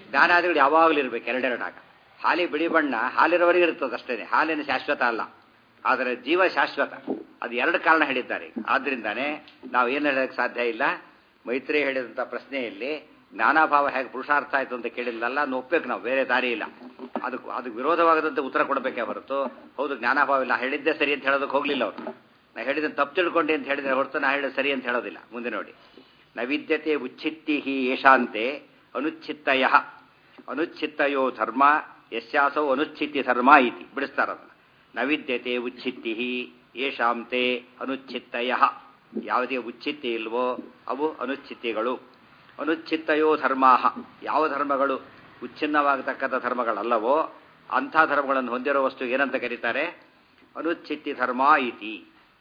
ಜ್ಞಾನಾದಿಗಳು ಯಾವಾಗಲೂ ಇರಬೇಕು ಎರಡೆರಡಾಗ ಹಾಲಿ ಬಿಳಿ ಬಣ್ಣ ಹಾಲಿರೋವರೆಗೆ ಇರ್ತದೆ ಅಷ್ಟೇ ಹಾಲಿನ ಶಾಶ್ವತ ಅಲ್ಲ ಆದರೆ ಜೀವ ಶಾಶ್ವತ ಅದು ಎರಡು ಕಾರಣ ಹೇಳಿದ್ದಾರೆ ಆದ್ರಿಂದಾನೇ ನಾವು ಏನು ಹೇಳೋಕ್ಕೆ ಸಾಧ್ಯ ಇಲ್ಲ ಮೈತ್ರಿ ಹೇಳಿದಂಥ ಪ್ರಶ್ನೆಯಲ್ಲಿ ಜ್ಞಾನಾಭಾವ ಹೇಗೆ ಪುರುಷಾರ್ಥ ಆಯಿತು ಅಂತ ಕೇಳಿಲ್ಲಲ್ಲ ಅದನ್ನ ಒಪ್ಬೇಕು ನಾವು ಬೇರೆ ದಾರಿ ಇಲ್ಲ ಅದಕ್ಕೆ ಅದಕ್ಕೆ ವಿರೋಧವಾಗದಂತೆ ಉತ್ತರ ಕೊಡಬೇಕೇ ಹೊರತು ಹೌದು ಜ್ಞಾನಾಭಾವ ಇಲ್ಲ ಹೇಳಿದ್ದೆ ಸರಿ ಅಂತ ಹೇಳೋದಕ್ಕೆ ಹೋಗಲಿಲ್ಲ ಅವರು ನಾ ಹೇಳಿದ ತಪ್ಪು ತಿಳ್ಕೊಂಡೆ ಅಂತ ಹೇಳಿದ್ರೆ ಹೊರತು ನಾ ಹೇಳಿದ ಸರಿ ಅಂತ ಹೇಳೋದಿಲ್ಲ ಮುಂದೆ ನೋಡಿ ನವಿದ್ಯತೆ ಉಚ್ಛಿತ್ತಿ ಹಿ ಯಶಾಂತೆ ಅನುಚ್ಛಿತ್ತಯ ಅನುಚ್ಛಿತ್ತಯೋ ಧರ್ಮ ಯಶ್ಯಾಸೌ ಅನುಚ್ಛಿತ್ತಿ ಧರ್ಮ ಇತಿ ಬಿಡಿಸ್ತಾರದನ್ನ ನವಿದ್ಯತೆ ಉಚ್ಛಿತ್ತಿ ಯಶಾಂತೆ ಅನುಚ್ಛಿತ್ತಯ ಯಾವುದೇ ಉಚ್ಛಿತ್ತಿ ಇಲ್ವೋ ಅವು ಅನುಚ್ಛಿತ್ತಿಗಳು ಅನುಚ್ಛಿತ್ತಯೋ ಧರ್ಮಾ ಯಾವ ಧರ್ಮಗಳು ಉಚ್ಛಿನ್ನವಾಗತಕ್ಕಂಥ ಧರ್ಮಗಳಲ್ಲವೋ ಅಂಥ ಧರ್ಮಗಳನ್ನು ಹೊಂದಿರೋ ವಸ್ತು ಏನಂತ ಕರೀತಾರೆ ಅನುಚ್ಛಿತ್ತಿ ಧರ್ಮ ಇತಿ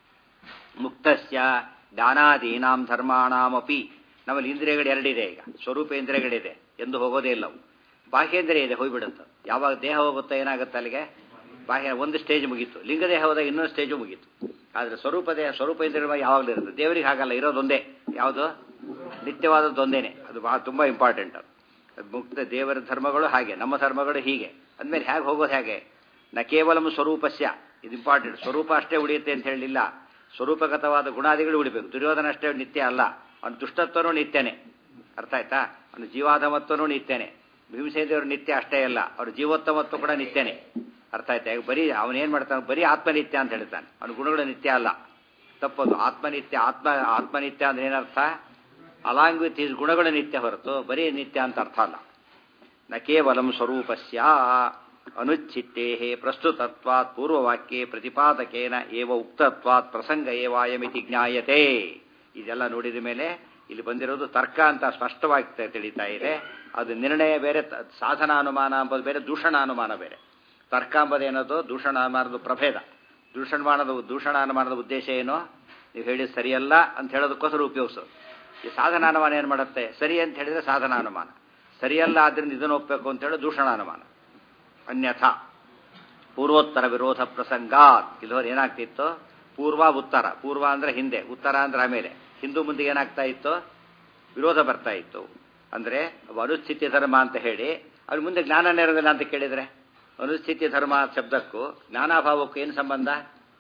ಮುಕ್ತಸ್ಯ ಜ್ಞಾನಾದೀನಾಂ ಧರ್ಮಾಣಾಮಪಿ ನಮ್ಮಲ್ಲಿ ಇಂದ್ರಿಯಗಳು ಎರಡಿದೆ ಈಗ ಸ್ವರೂಪ ಇಂದ್ರಿಯಗಳಿದೆ ಎಂದು ಹೋಗೋದೇ ಇಲ್ಲ ಅವು ಬಾಹ್ಯೇಂದ್ರಿಯ ಇದೆ ಹೋಗ್ಬಿಡುತ್ತೆ ಯಾವಾಗ ದೇಹ ಹೋಗುತ್ತೋ ಏನಾಗುತ್ತೆ ಅಲ್ಲಿಗೆ ಬಾಹ್ಯ ಒಂದು ಸ್ಟೇಜ್ ಮುಗೀತು ಲಿಂಗದೇಹ ಹೋದಾಗ ಇನ್ನೊಂದು ಸ್ಟೇಜು ಮುಗೀತು ಆದರೆ ಸ್ವರೂಪ ದೇಹ ಸ್ವರೂಪ ಇಂದ್ರಿಯ ಯಾವಾಗಲೂ ಇರುತ್ತೆ ದೇವರಿಗೆ ಹಾಗಲ್ಲ ಇರೋದೊಂದೇ ಯಾವುದು ನಿತ್ಯವಾದದ್ದು ಒಂದೇನೆ ಅದು ಬಹಳ ತುಂಬ ಇಂಪಾರ್ಟೆಂಟ್ ಅದು ಅದು ಮುಕ್ತ ದೇವರ ಧರ್ಮಗಳು ಹಾಗೆ ನಮ್ಮ ಧರ್ಮಗಳು ಹೀಗೆ ಅಂದಮೇಲೆ ಹೇಗೆ ಹೋಗೋದು ಹೇಗೆ ನ ಕೇವಲ ಸ್ವರೂಪಸ್ಯ ಇದು ಇಂಪಾರ್ಟೆಂಟ್ ಸ್ವರೂಪ ಅಷ್ಟೇ ಉಳಿಯುತ್ತೆ ಅಂತ ಹೇಳಲಿಲ್ಲ ಸ್ವರೂಪಗತವಾದ ಗುಣಾದಿಗಳು ಉಳಿಬೇಕು ದುರ್ಯೋಧನ ಅಷ್ಟೇ ನಿತ್ಯ ಅಲ್ಲ ಅವನು ದುಷ್ಟತ್ವನೂ ನಿತ್ಯನೇ ಅರ್ಥ ಆಯ್ತಾ ಅವನು ಜೀವಾಧಮತ್ವನೂ ನಿತ್ಯನೇ ಭೀಮಸೇನದೇವರು ನಿತ್ಯ ಅಷ್ಟೇ ಅಲ್ಲ ಅವ್ರ ಜೀವೋತ್ತಮತ್ವ ಕೂಡ ನಿತ್ಯನೇ ಅರ್ಥ ಆಯ್ತಾ ಈಗ ಬರೀ ಅವನೇನು ಮಾಡ್ತಾನೆ ಬರೀ ಆತ್ಮನಿತ್ಯ ಅಂತ ಹೇಳ್ತಾನೆ ಅವನ ಗುಣಗಳು ನಿತ್ಯ ಅಲ್ಲ ತಪ್ಪದು ಆತ್ಮನಿತ್ಯ ಆತ್ಮ ಆತ್ಮನಿತ್ಯ ಅಂದ್ರೆ ಏನರ್ಥ ಅಲಾಂಗ್ ವಿತ್ ಹೀಸ್ ಗುಣಗಳು ನಿತ್ಯ ಹೊರತು ಬರೀ ನಿತ್ಯ ಅಂತ ಅರ್ಥ ಅಲ್ಲ ನ ಕೇವಲಂ ಸ್ವರೂಪಸ್ಯ ಅನುಚ್ಛಿತ್ತೇ ಪ್ರಸ್ತುತತ್ವಾತ್ ಪೂರ್ವವಾಕ್ಯೆ ಪ್ರತಿಪಾದಕೇನ ಏವ ಉಕ್ತತ್ವಾತ್ ಪ್ರಸಂಗ ಏವಾಯಮಿತಿ ಜ್ಞಾಯತೆ ಇದೆಲ್ಲ ನೋಡಿದ ಮೇಲೆ ಇಲ್ಲಿ ಬಂದಿರೋದು ತರ್ಕ ಅಂತ ಸ್ಪಷ್ಟವಾಗಿ ತಿಳಿತಾ ಇದೆ ಅದು ನಿರ್ಣಯ ಬೇರೆ ಸಾಧನ ಅನುಮಾನ ಅಂಬೋದು ಬೇರೆ ದೂಷಣ ಅನುಮಾನ ಬೇರೆ ತರ್ಕ ಎಂಬುದೇನದು ದೂಷಣ ಅನುಮಾನದ ಪ್ರಭೇದ ದೂಷಣಮಾನದ ದೂಷಣ ಅನುಮಾನದ ಉದ್ದೇಶ ಏನು ನೀವು ಹೇಳಿದ ಸರಿಯಲ್ಲ ಅಂತ ಹೇಳೋದಕ್ಕೋಸ್ಕರ ಉಪಯೋಗಿಸೋದು ಈ ಸಾಧನ ಅನುಮಾನ ಏನು ಮಾಡುತ್ತೆ ಸರಿ ಅಂತ ಹೇಳಿದ್ರೆ ಸಾಧನ ಅನುಮಾನ ಸರಿಯಲ್ಲ ಆದ್ರಿಂದ ಇದನ್ನು ಒಪ್ಪಬೇಕು ಅಂತ ಹೇಳಿ ದೂಷಣ ಅನುಮಾನ ಅನ್ಯಥಾ ಪೂರ್ವೋತ್ತರ ವಿರೋಧ ಪ್ರಸಂಗ ಇಲ್ಲೋರು ಏನಾಗ್ತಿತ್ತು ಪೂರ್ವ ಉತ್ತರ ಪೂರ್ವ ಅಂದ್ರೆ ಹಿಂದೆ ಉತ್ತರ ಅಂದ್ರೆ ಆಮೇಲೆ ಹಿಂದೂ ಮುಂದೆ ಏನಾಗ್ತಾ ಇತ್ತು ವಿರೋಧ ಬರ್ತಾ ಇತ್ತು ಅಂದ್ರೆ ಅನುಸ್ಥಿತಿ ಧರ್ಮ ಅಂತ ಹೇಳಿ ಅವ್ರ ಮುಂದೆ ಜ್ಞಾನ ನೆರವಿಲ್ಲ ಅಂತ ಕೇಳಿದ್ರೆ ಅನುಸ್ಥಿತಿ ಧರ್ಮ ಶಬ್ದಕ್ಕೂ ಜ್ಞಾನಾಭಾವಕ್ಕೂ ಏನು ಸಂಬಂಧ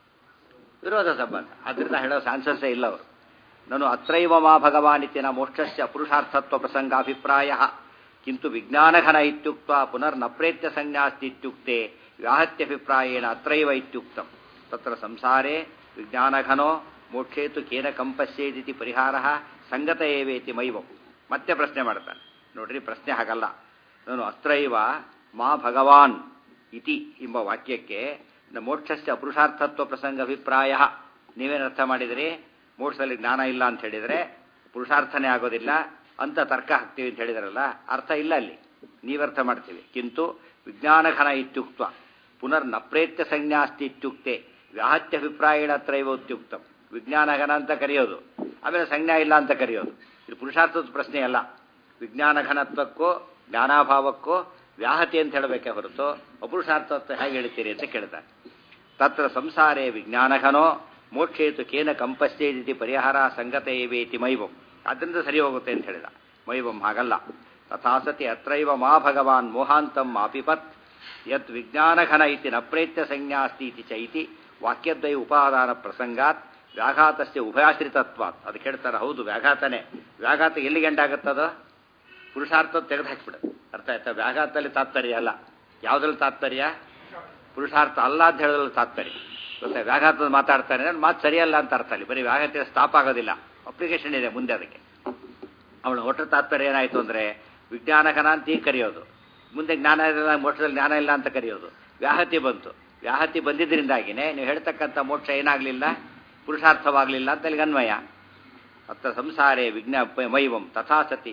ವಿರೋಧ ಸಂಬಂಧ ಅದರಿಂದ ಹೇಳೋ ಸಾನ್ಸಸ್ಸೇ ಇಲ್ಲ ಅವರು ನಾನು ಅತ್ರೈವ ಮಾ ಭಗವಾನಿತಿನ ಮೋಕ್ಷಸ್ಯ ಪುರುಷಾರ್ಥತ್ವ ಪ್ರಸಂಗಾಭಿಪ್ರಾಯ ಕಿಂತು ವಿಜ್ಞಾನಘನ ಇತ್ಯುಕ್ತ ಪುನರ್ನ ಪ್ರೇತ್ಯ ಸಂಜ್ಞಾಸ್ತಿ ಇತ್ಯುಕ್ತೆ ವ್ಯಾಹತ್ಯಭಿಪ್ರಾಯೇಣ ಅತ್ರೈವ ಇತ್ಯುಕ್ತಂ ತತ್ರ ಸಂಸಾರೇ ವಿಜ್ಞಾನಘನೋ ಮೋಕ್ಷೇತು ಕೇನ ಕಂಪಸ್ಯೇದಿತಿ ಪರಿಹಾರ ಸಂಗತ ಏವೇತಿ ಮೈವಂ ಮತ್ತೆ ಪ್ರಶ್ನೆ ಮಾಡ್ತಾನೆ ನೋಡ್ರಿ ಪ್ರಶ್ನೆ ಹಾಗಲ್ಲ ನಾನು ಅತ್ರೈವ ಮಾ ಭಗವಾನ್ ಇತಿ ಎಂಬ ವಾಕ್ಯಕ್ಕೆ ಮೋಕ್ಷಸ್ಯ ಪುರುಷಾರ್ಥತ್ವ ಪ್ರಸಂಗ ಅಭಿಪ್ರಾಯ ನೀವೇನು ಅರ್ಥ ಮಾಡಿದಿರಿ ಮೋಕ್ಷದಲ್ಲಿ ಜ್ಞಾನ ಇಲ್ಲ ಅಂತ ಹೇಳಿದರೆ ಪುರುಷಾರ್ಥನೇ ಆಗೋದಿಲ್ಲ ಅಂತ ತರ್ಕ ಹಾಕ್ತೀವಿ ಅಂತ ಹೇಳಿದಾರಲ್ಲ ಅರ್ಥ ಇಲ್ಲ ಅಲ್ಲಿ ನೀವರ್ಥ ಮಾಡ್ತೀವಿ ಕಿಂತು ವಿಜ್ಞಾನಘನ ಇತ್ಯುಕ್ತ ಪುನರ್ ನಪ್ರೇತ್ಯ ಸಂಜ್ಞಾಸ್ತಿ ಇತ್ಯುಕ್ತೆ ವ್ಯಾಹತ್ಯ ಅಭಿಪ್ರಾಯಣ ತ್ರೈವ ಇತ್ಯುಕ್ತಂ ವಿಜ್ಞಾನಘನ ಅಂತ ಕರೆಯೋದು ಆಮೇಲೆ ಸಂಜ್ಞಾ ಇಲ್ಲ ಅಂತ ಕರೆಯೋದು ಇದು ಪುರುಷಾರ್ಥದ ಪ್ರಶ್ನೆ ಅಲ್ಲ ವಿಜ್ಞಾನಘನತ್ವಕ್ಕೂ ಜ್ಞಾನಾಭಾವಕ್ಕೂ ವ್ಯಾಹತಿ ಅಂತ ಹೇಳಬೇಕೆ ಹೊರತು ಅಪುರುಷಾರ್ಥತ್ವ ಹೇಗೆ ಹೇಳ್ತೀರಿ ಅಂತ ಕೇಳ್ತಾರೆ ತತ್ರ ಸಂಸಾರೇ ವಿಜ್ಞಾನಘನೋ ಮೋಕ್ಷೇತು ಕೇನ ಕಂಪಸ್ಯೇದಿತಿ ಪರಿಹಾರ ಸಂಗತ ಏವೇತಿ ಮೈವಂ ಅದರಿಂದ ಸರಿ ಹೋಗುತ್ತೆ ಅಂತ ಹೇಳಿದ ಮೈವಂ ಹಾಗಲ್ಲ ತಥಾ ಸತಿ ಅತ್ರೈವ ಮಾ ಭಗವಾನ್ ಮೋಹಾಂತಂ ಮಾಪಿಪತ್ ಯತ್ ವಿಜ್ಞಾನಘನ ಇತಿ ನಪ್ರೇತ್ಯ ಸಂಜ್ಞಾಸ್ತಿ ಇತಿ ಚೈತಿ ವಾಕ್ಯದ್ವಯ ಉಪಾದಾನ ಪ್ರಸಂಗಾತ್ ವ್ಯಾಘಾತಸ್ಯ ಉಭಯಾಶ್ರಿತತ್ವಾತ್ ಅದು ಕೇಳ್ತಾರೆ ಹೌದು ವ್ಯಾಘಾತನೇ ವ್ಯಾಘಾತ ಎಲ್ಲಿ ಗಂಟಾಗುತ್ತದ ಪುರುಷಾರ್ಥ ತೆಗೆದು ಹಾಕ್ಬಿಡೋದು ಅರ್ಥ ಆಯ್ತಾ ವ್ಯಾಘಾತದಲ್ಲಿ ತಾತ್ಪರ್ಯ ಅಲ್ಲ ಯಾವುದ್ರಲ್ಲಿ ತಾತ್ಪರ್ಯ ಪುರುಷಾರ್ಥ ಅಲ್ಲ ಅಂತ ಹೇಳೋದ್ರಲ್ಲಿ ತಾತ್ಪರ್ಯ ಗೊತ್ತಾ ವ್ಯಾಘಾತದ ಮಾತಾಡ್ತಾನೆ ಅಂದ್ರೆ ಮಾತು ಸರಿಯಲ್ಲ ಅಂತ ಅರ್ಥ ಅಲ್ಲಿ ಬರೀ ವ್ಯಾಘಾತ ಸ್ಟಾಪ್ ಆಗೋದಿಲ್ಲ ಅಪ್ಲಿಕೇಶನ್ ಇದೆ ಮುಂದೆ ಅದಕ್ಕೆ ಅವಳು ಒಟ್ಟು ತಾತ್ಪರ್ಯ ಏನಾಯಿತು ಅಂದರೆ ವಿಜ್ಞಾನಕನ ಅಂತ ಈಗ ಕರೆಯೋದು ಮುಂದೆ ಜ್ಞಾನ ಇಲ್ಲ ಮೋಕ್ಷದಲ್ಲಿ ಜ್ಞಾನ ಇಲ್ಲ ಅಂತ ಕರೆಯೋದು ವ್ಯಾಹತಿ ಬಂತು ವ್ಯಾಹತಿ ಬಂದಿದ್ದರಿಂದಾಗಿನೇ ನೀವು ಹೇಳ್ತಕ್ಕಂಥ ಮೋಕ್ಷ ಏನಾಗಲಿಲ್ಲ ಪುರುಷಾರ್ಥವಾಗಲಿಲ್ಲ ಅಂತ ಅಲ್ಲಿಗೆ ಅನ್ವಯ ಅತ್ತ ಸಂಸಾರೇ ವಿಜ್ಞಾ ಮೈವಂ ತಥಾ ಸತಿ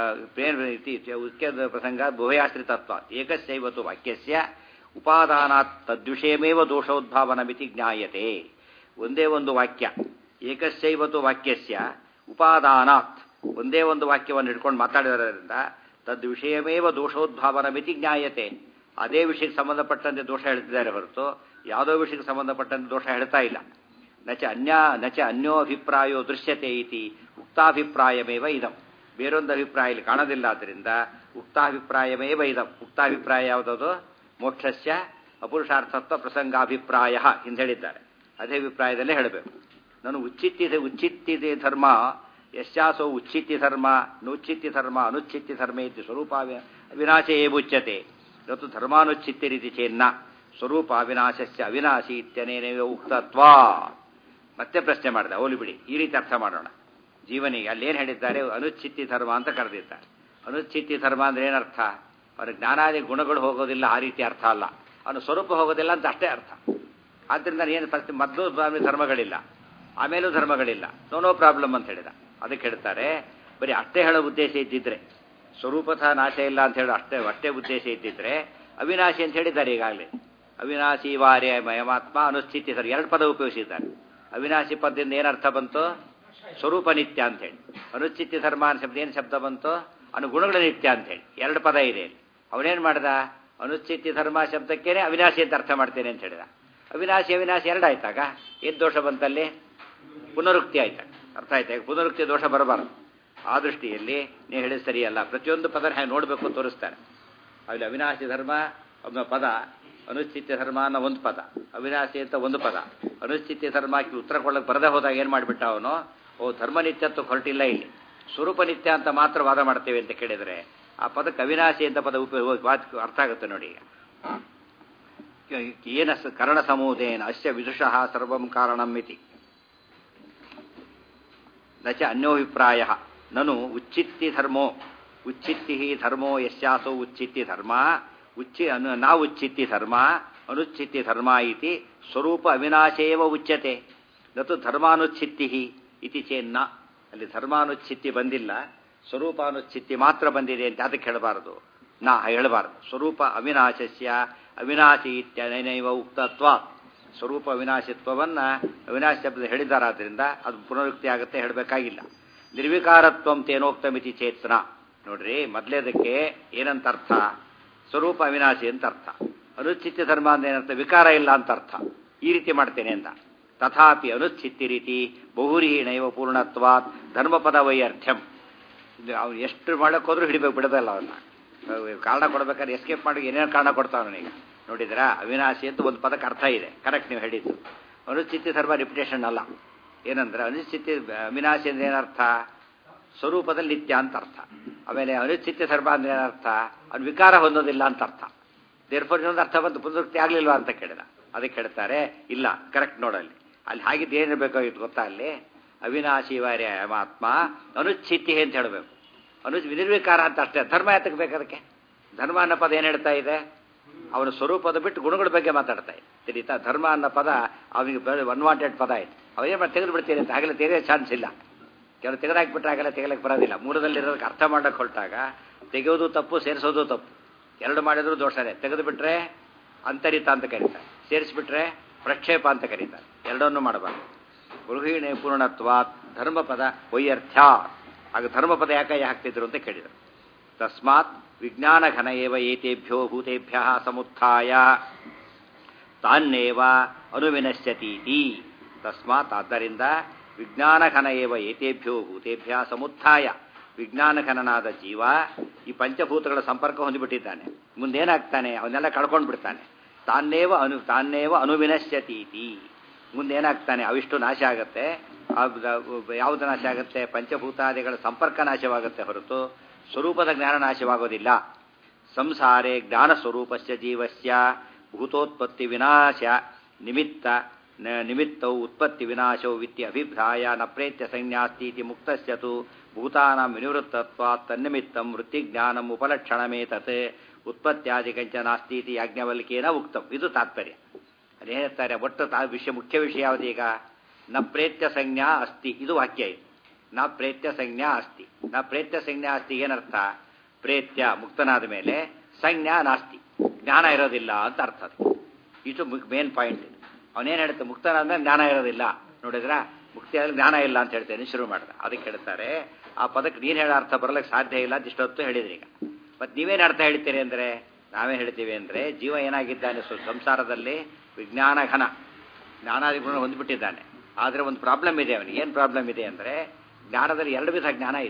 ಉತ್ಕೇದ ಪ್ರಸಂಗ ಭುವಯಾಶ್ರಿತತ್ವ ಏಕಸ್ಯೈವತು ವಾಕ್ಯಸ್ಯ ಉಪಾದಾನಾತ್ ತದ್ವಿಷಯಮೇವ ದೋಷೋದ್ಭಾವನಮಿತಿ ಜ್ಞಾಯತೆ ಒಂದೇ ಒಂದು ವಾಕ್ಯ ಏಕಸ್ಯೈವತು ವಾಕ್ಯಸ್ಯ ಉಪಾದಾನಾತ್ ಒಂದೇ ಒಂದು ವಾಕ್ಯವನ್ನು ಹಿಡ್ಕೊಂಡು ಮಾತಾಡಿರೋದ್ರಿಂದ ತದ್ವಿಷಯಮೇವ ದೋಷೋದ್ಭಾವನಮಿತಿ ಜ್ಞಾಯತೆ ಅದೇ ವಿಷಯಕ್ಕೆ ಸಂಬಂಧಪಟ್ಟಂತೆ ದೋಷ ಹೇಳ್ತಿದ್ದಾರೆ ಹೊರತು ಯಾವುದೋ ವಿಷಯಕ್ಕೆ ಸಂಬಂಧಪಟ್ಟಂತೆ ದೋಷ ಹೇಳ್ತಾ ಇಲ್ಲ ನಚ ಅನ್ಯ ನಚ ಅನ್ಯೋಭಿಪ್ರಾಯೋ ದೃಶ್ಯತೆ ಇತಿ ಉಕ್ತಾಭಿಪ್ರಾಯಮೇವ ಇದಂ ಬೇರೊಂದು ಅಭಿಪ್ರಾಯ ಇಲ್ಲಿ ಕಾಣೋದಿಲ್ಲ ಆದ್ದರಿಂದ ಉಕ್ತಾಭಿಪ್ರಾಯವೇ ವೈದಂ ಉಕ್ತಾಭಿಪ್ರಾಯ ಯಾವುದದು ಮೋಕ್ಷಸ್ಯ ಅಪುರುಷಾರ್ಥತ್ವ ಪ್ರಸಂಗಾಭಿಪ್ರಾಯ ಎಂದು ಹೇಳಿದ್ದಾರೆ ಅದೇ ಅಭಿಪ್ರಾಯದಲ್ಲೇ ಹೇಳಬೇಕು ನಾನು ಉಚ್ಚಿತ್ತಿದೆ ಉಚ್ಚಿತ್ತಿದೆ ಧರ್ಮ ಯಶ್ಚಾಸೋ ಉಚ್ಚಿತ್ತಿ ಧರ್ಮ ನುಚ್ಚಿತ್ತಿ ಧರ್ಮ ಅನುಚ್ಚಿತ್ತಿ ಧರ್ಮ ಇದ್ದು ಸ್ವರೂಪ ಅವಿನಾಶೇ ಮುಚ್ಯತೆ ಇವತ್ತು ಧರ್ಮಾನುಚ್ಚಿತ್ತಿ ರೀತಿ ಚೇನ್ನ ಸ್ವರೂಪ ಅವಿನಾಶಸ್ಯ ಅವಿನಾಶಿ ಇತ್ಯನೇನೇವ ಉಕ್ತತ್ವ ಮತ್ತೆ ಪ್ರಶ್ನೆ ಮಾಡಿದೆ ಅವಲಿ ಬಿಡಿ ಈ ರೀತಿ ಅರ್ಥ ಮಾಡೋಣ ಜೀವನಿಗೆ ಅಲ್ಲೇನು ಹೇಳಿದ್ದಾರೆ ಅನುಚ್ಚಿತ್ತಿ ಧರ್ಮ ಅಂತ ಕರೆದಿದ್ದಾರೆ ಅನುಚ್ಚಿತ್ತಿ ಧರ್ಮ ಅಂದ್ರೆ ಏನರ್ಥ ಅವನ ಜ್ಞಾನಾದಿ ಗುಣಗಳು ಹೋಗೋದಿಲ್ಲ ಆ ರೀತಿ ಅರ್ಥ ಅಲ್ಲ ಅವನ ಸ್ವರೂಪ ಹೋಗೋದಿಲ್ಲ ಅಂತ ಅಷ್ಟೇ ಅರ್ಥ ಆದ್ದರಿಂದ ಏನು ಪ್ರತಿ ಮೊದಲು ಧರ್ಮಗಳಿಲ್ಲ ಆಮೇಲೂ ಧರ್ಮಗಳಿಲ್ಲ ನೋ ನೋ ಪ್ರಾಬ್ಲಮ್ ಅಂತ ಹೇಳಿದ ಅದಕ್ಕೆ ಹೇಳ್ತಾರೆ ಬರೀ ಅಷ್ಟೇ ಹೇಳೋ ಉದ್ದೇಶ ಇದ್ದಿದ್ರೆ ಸ್ವರೂಪತಃ ನಾಶ ಇಲ್ಲ ಅಂತ ಹೇಳೋ ಅಷ್ಟೇ ಅಷ್ಟೇ ಉದ್ದೇಶ ಇದ್ದಿದ್ರೆ ಅವಿನಾಶಿ ಅಂತ ಹೇಳಿದ್ದಾರೆ ಈಗಾಗಲೇ ಅವಿನಾಶಿ ವಾರ್ಯ ಮಯಮಾತ್ಮ ಅನುಸ್ಥಿತಿ ಸರ್ ಎರಡು ಪದ ಉಪಯೋಗಿಸಿದ್ದಾರೆ ಅವಿನಾಶಿ ಪದದಿಂದ ಏನರ್ಥ ಬಂತು ಸ್ವರೂಪ ನಿತ್ಯ ಅಂತ ಹೇಳಿ ಅನುಚಿತ್ಯ ಧರ್ಮ ಅನ್ನೋ ಶಬ್ದ ಏನು ಶಬ್ದ ಬಂತು ಅನುಗುಣಗಳ ನಿತ್ಯ ಅಂತ ಹೇಳಿ ಎರಡು ಪದ ಇದೆ ಅವನೇನು ಮಾಡ್ದ ಅನುಚಿತ್ಯ ಧರ್ಮ ಶಬ್ದಕ್ಕೇನೆ ಅವಿನಾಶಿ ಅಂತ ಅರ್ಥ ಮಾಡ್ತೇನೆ ಅಂತ ಹೇಳಿದ ಅವಿನಾಶಿ ಅವಿನಾಶಿ ಎರಡಾಯ್ತಾಗ ಏನು ದೋಷ ಬಂತಲ್ಲಿ ಪುನರುಕ್ತಿ ಆಯ್ತಾಗ ಅರ್ಥ ಆಯ್ತಾ ಪುನರುಕ್ತಿ ದೋಷ ಬರಬಾರದು ಆ ದೃಷ್ಟಿಯಲ್ಲಿ ನೀವು ಹೇಳಿದ ಸರಿಯಲ್ಲ ಪ್ರತಿಯೊಂದು ಪದ ಹೇಗೆ ನೋಡಬೇಕು ತೋರಿಸ್ತಾರೆ ಅಲ್ಲಿ ಅವಿನಾಶಿ ಧರ್ಮ ಅನ್ನೋ ಪದ ಅನುಚಿತ್ಯ ಧರ್ಮ ಅನ್ನೋ ಒಂದು ಪದ ಅವಿನಾಶಿ ಅಂತ ಒಂದು ಪದ ಅನುಚಿತ್ಯ ಧರ್ಮಕ್ಕೆ ಉತ್ತರ ಕೊಡಕ್ಕೆ ಬರದೇ ಹೋದಾಗ ಏನು ಮಾಡಿಬಿಟ್ಟ ಅವನು ಓ ಧರ್ಮ ನಿತ್ಯತ್ವ ಹೊರಟಿಲ್ಲ ಇಲ್ಲಿ ಸ್ವರೂಪ ನಿತ್ಯ ಅಂತ ಮಾತ್ರ ವಾದ ಮಾಡ್ತೇವೆ ಅಂತ ಕೇಳಿದರೆ ಆ ಪದಕ್ಕೆ ಅವಿನಾಶಿ ಅಂತ ಪದ ಉಪಯೋಗ ಅರ್ಥ ಆಗುತ್ತೆ ನೋಡಿ ಏನ ಕರಣ ಸಮೂಹೇನ ಅಸ್ಯ ವಿದುಷಃ ಸರ್ವಂ ಕಾರಣಂ ಇತಿ ನ ಚ ಅನ್ಯೋಭಿಪ್ರಾಯ ನನು ಉಚ್ಚಿತ್ತಿ ಧರ್ಮೋ ಉಚ್ಚಿತ್ತಿ ಧರ್ಮೋ ಯಸ್ಯಾಸೋ ಉಚ್ಚಿತ್ತಿ ಧರ್ಮ ಉಚ್ಚಿ ಅನು ನಾ ಉಚ್ಚಿತ್ತಿ ಧರ್ಮ ಅನುಚ್ಚಿತ್ತಿ ಧರ್ಮ ಇತಿ ಸ್ವರೂಪ ಅವಿನಾಶೇವ ಉಚ್ಯತೆ ನತು ಧರ್ಮಾನುಚ್ಛಿತ್ತಿ ಇತಿ ಚೇನ್ನ ಅಲ್ಲಿ ಧರ್ಮಾನುಚ್ಛಿತ್ತಿ ಬಂದಿಲ್ಲ ಸ್ವರೂಪಾನುಚ್ಛಿತ್ತಿ ಮಾತ್ರ ಬಂದಿದೆ ಅಂತ ಅದಕ್ಕೆ ಹೇಳಬಾರದು ನಾ ಹೇಳಬಾರದು ಸ್ವರೂಪ ಅವಿನಾಶಸ್ಯ ಅವಿನಾಶಿ ಇತ್ಯನೈವ ಉಕ್ತತ್ವ ಸ್ವರೂಪ ವಿನಾಶಿತ್ವವನ್ನು ಅವಿನಾಶ ಶಬ್ದ ಹೇಳಿದಾರಾದ್ರಿಂದ ಅದು ಪುನರುಕ್ತಿ ಆಗುತ್ತೆ ಹೇಳಬೇಕಾಗಿಲ್ಲ ನಿರ್ವಿಕಾರತ್ವಂ ತೇನೋಕ್ತಮಿತಿ ಚೇತನ ನೋಡ್ರಿ ಮೊದಲೇದಕ್ಕೆ ಏನಂತ ಅರ್ಥ ಸ್ವರೂಪ ಅವಿನಾಶಿ ಅಂತ ಅರ್ಥ ಅನುಚ್ಚಿತ್ಯ ಧರ್ಮ ಅಂದ್ರೆ ಏನರ್ಥ ವಿಕಾರ ಇಲ್ಲ ಅಂತ ಅರ್ಥ ಈ ರೀತಿ ಮಾಡ್ತೇನೆ ಅಂತ ತಥಾಪಿ ಅನುಚ್ಛಿತ್ತಿ ರೀತಿ ಬಹುರಿ ನೈವ ಪೂರ್ಣತ್ವಾತ್ ಧರ್ಮಪದ ವೈಯರ್ಥ್ಯಂ ಅವ್ನು ಎಷ್ಟು ಮಾಡಕ್ಕೆ ಹೋದ್ರೂ ಹಿಡಿಬೇಕು ಬಿಡೋದಲ್ಲ ಅವನ್ನ ಕಾರಣ ಕೊಡ್ಬೇಕಾದ್ರೆ ಎಸ್ಕೇಪ್ ಮಾಡಿ ಏನೇನು ಕಾರಣ ಕೊಡ್ತಾವನೀಗ ನೋಡಿದ್ರಾ ಅವಿನಾಶಿ ಅಂತ ಒಂದು ಪದಕ್ಕೆ ಅರ್ಥ ಇದೆ ಕರೆಕ್ಟ್ ನೀವು ಹೇಳಿದ್ದು ಅನುಚಿತ್ಯ ಧರ್ಮ ರಿಪಿಟೇಷನ್ ಅಲ್ಲ ಏನಂದ್ರೆ ಅನುಚಿತ್ಯ ಅವಿನಾಶಿ ಅಂದ್ರೆ ಏನರ್ಥ ಸ್ವರೂಪದಲ್ಲಿ ನಿತ್ಯ ಅಂತ ಅರ್ಥ ಆಮೇಲೆ ಅನುಚಿತ್ಯ ಧರ್ಮ ಅಂದ್ರೆ ಏನರ್ಥ ಅವ್ನು ವಿಕಾರ ಹೊಂದೋದಿಲ್ಲ ಅಂತ ಅರ್ಥ ದೇರ್ಫೋರ್ ಇನ್ನೊಂದು ಅರ್ಥ ಬಂತು ಪುನರುಕ್ತಿ ಆಗಲಿಲ್ವಾ ಅಂತ ಕೇಳಿದ ಅದಕ್ಕೆ ಹೇಳ್ತಾರೆ ಇಲ್ಲ ಕರೆಕ್ಟ್ ನೋಡಲ್ಲಿ ಅಲ್ಲಿ ಹಾಗಿದ್ದು ಏನಿರಬೇಕಾಗಿತ್ತು ಗೊತ್ತಾ ಅಲ್ಲಿ ಅವಿನಾಶಿ ವಾರ್ಯ ಆತ್ಮ ಅನುಚ್ಛಿತ್ತಿ ಅಂತ ಹೇಳಬೇಕು ಅನು ನಿರ್ವಿಕಾರ ಅಂತ ಅಷ್ಟೇ ಧರ್ಮ ಯಾತಕ್ಕೆ ಬೇಕು ಅದಕ್ಕೆ ಧರ್ಮ ಅನ್ನೋ ಪದ ಏನು ಹೇಳ್ತಾ ಇದೆ ಅವನ ಸ್ವರೂಪದ ಬಿಟ್ಟು ಗುಣಗಳ ಬಗ್ಗೆ ಮಾತಾಡ್ತಾ ಇದೆ ತಿಳಿತಾ ಧರ್ಮ ಅನ್ನೋ ಪದ ಅವನಿಗೆ ಅನ್ವಾಂಟೆಡ್ ಪದ ಆಯ್ತು ಅವೇನು ಮಾಡಿ ತೆಗೆದು ಬಿಡ್ತೀನಿ ಅಂತ ಆಗಲೇ ತೆಗೆಯೋ ಚಾನ್ಸ್ ಇಲ್ಲ ಕೆಲವು ತೆಗೆದಾಕ್ಬಿಟ್ರೆ ಆಗಲೇ ತೆಗಲಕ್ಕೆ ಬರೋದಿಲ್ಲ ಮೂಲದಲ್ಲಿರೋದಕ್ಕೆ ಅರ್ಥ ಮಾಡಕ್ಕೆ ಹೊರಟಾಗ ತೆಗೆಯೋದು ತಪ್ಪು ಸೇರಿಸೋದು ತಪ್ಪು ಎರಡು ಮಾಡಿದ್ರು ದೋಷನೇ ತೆಗೆದು ಬಿಟ್ರೆ ಅಂತರಿತ ಅಂತ ಕರೀತಾರೆ ಸೇರಿಸ್ಬಿಟ್ರೆ ಪ್ರಕ್ಷೇಪ ಅಂತ ಕರೀತಾರೆ ಎರಡನ್ನೂ ಮಾಡಬಾರ್ದು ಗೃಹಿಣಿ ಪೂರ್ಣತ್ವ ಧರ್ಮಪದ ವೈಯರ್ಥ್ಯ ಆಗ ಧರ್ಮಪದ ಯಾಕೆ ಹಾಕ್ತಿದ್ರು ಅಂತ ಕೇಳಿದರು ತಸ್ಮಾತ್ ವಿಜ್ಞಾನ ಘನ ಏವ ಏತೇಭ್ಯೋ ಭೂತೇಭ್ಯ ಸಮುತ್ಥಾಯ ತಾನ್ನೇವ ಅನುವಿನಶ್ಯತೀತಿ ತಸ್ಮಾತ್ ಆದ್ದರಿಂದ ವಿಜ್ಞಾನ ಘನ ಏವ ಏತೇಭ್ಯೋ ಭೂತೇಭ್ಯ ಸಮುತ್ಥಾಯ ವಿಜ್ಞಾನ ಘನನಾದ ಜೀವ ಈ ಪಂಚಭೂತಗಳ ಸಂಪರ್ಕ ಹೊಂದಿಬಿಟ್ಟಿದ್ದಾನೆ ಮುಂದೇನಾಗ್ತಾನೆ ಅವನ್ನೆಲ್ಲ ಕಳ್ಕೊಂಡು ಬಿಡ್ತಾನೆ ತಾನ್ನೇವ ಅನು ತಾನ್ನೇವ ಅನುವಿನಶ್ಯತೀತಿ ಮುಂದೇನಾಗ್ತಾನೆ ಅವಿಷ್ಟು ನಾಶ ಆಗುತ್ತೆ ಯಾವುದು ನಾಶ ಆಗುತ್ತೆ ಪಂಚಭೂತಾದಿಗಳ ಸಂಪರ್ಕ ನಾಶವಾಗುತ್ತೆ ಹೊರತು ಸ್ವರೂಪದ ಜ್ಞಾನ ನಾಶವಾಗೋದಿಲ್ಲ ಸಂಸಾರೇ ಜ್ಞಾನ ಸ್ವರೂಪಸ್ಯ ಜೀವಸ್ಯ ಭೂತೋತ್ಪತ್ತಿ ವಿನಾಶ ನಿಮಿತ್ತ ನಿಮಿತ್ತೌ ಉತ್ಪತ್ತಿ ವಿನಾಶೌ ವಿತ್ತಿ ಅಭಿಪ್ರಾಯ ನ ಪ್ರೇತ್ಯ ಸಂಜ್ಞಾಸ್ತೀತಿ ಮುಕ್ತಸ್ಯ ತು ಭೂತಾನಾಂ ವಿನಿವೃತ್ತತ್ವಾತ್ ತನ್ನಿಮಿತ್ತಂ ವೃತ್ತಿಜ್ಞಾನಂ ಉಪಲಕ್ಷಣಮೇತತ್ ಉತ್ಪತ್ತ್ಯಾದಿಕಂಚ ನಾಸ್ತೀತಿ ಯಾಜ್ಞವಲ್ಕೇನ ಉಕ್ತಂ ಇದು ತಾತ್ಪರ್ಯ ಅದೇ ಹೇಳ್ತಾರೆ ಒಟ್ಟು ತಾ ವಿಷಯ ಮುಖ್ಯ ವಿಷಯ ಯಾವುದೀಗ ನ ಪ್ರೇತ್ಯ ಸಂಜ್ಞಾ ಅಸ್ತಿ ಇದು ವಾಕ್ಯ ಇದು ನ ಪ್ರೇತ್ಯ ಸಂಜ್ಞಾ ಅಸ್ತಿ ನ ಪ್ರೇತ್ಯ ಸಂಜ್ಞಾ ಅಸ್ತಿ ಏನರ್ಥ ಪ್ರೇತ್ಯ ಮುಕ್ತನಾದ ಮೇಲೆ ಸಂಜ್ಞಾ ನಾಸ್ತಿ ಜ್ಞಾನ ಇರೋದಿಲ್ಲ ಅಂತ ಅರ್ಥ ಅದು ಇದು ಮೇನ್ ಪಾಯಿಂಟ್ ಇದು ಅವನೇನು ಹೇಳ್ತಾರೆ ಮುಕ್ತನಾದ ಜ್ಞಾನ ಇರೋದಿಲ್ಲ ನೋಡಿದ್ರ ಮುಕ್ತಿಯಾದಲ್ಲಿ ಜ್ಞಾನ ಇಲ್ಲ ಅಂತ ಹೇಳ್ತೇನೆ ಶುರು ಮಾಡ್ದ ಅದಕ್ಕೆ ಹೇಳ್ತಾರೆ ಆ ಪದಕ್ಕೆ ನೀನು ಹೇಳೋ ಅರ್ಥ ಬರಲಿಕ್ಕೆ ಸಾಧ್ಯ ಇಲ್ಲ ಅಂತ ಇಷ್ಟೊತ್ತು ಹೇಳಿದ್ರಿ ಈಗ ಮತ್ತು ನೀವೇನು ಅರ್ಥ ಹೇಳ್ತೀರಿ ಅಂದರೆ ನಾವೇನು ಹೇಳ್ತೀವಿ ಅಂದರೆ ಜೀವ ಏನಾಗಿದ್ದಾನೆ ಸಂಸಾರದಲ್ಲಿ ವಿಜ್ಞಾನ ಘನ ಜ್ಞಾನಾದಿ ಗುಣ ಹೊಂದ್ಬಿಟ್ಟಿದ್ದಾನೆ ಆದರೆ ಒಂದು ಪ್ರಾಬ್ಲಮ್ ಇದೆ ಅವನಿಗೆ ಏನು ಪ್ರಾಬ್ಲಮ್ ಇದೆ ಅಂದರೆ ಜ್ಞಾನದಲ್ಲಿ ಎರಡು ವಿಧ ಜ್ಞಾನ ಇದೆ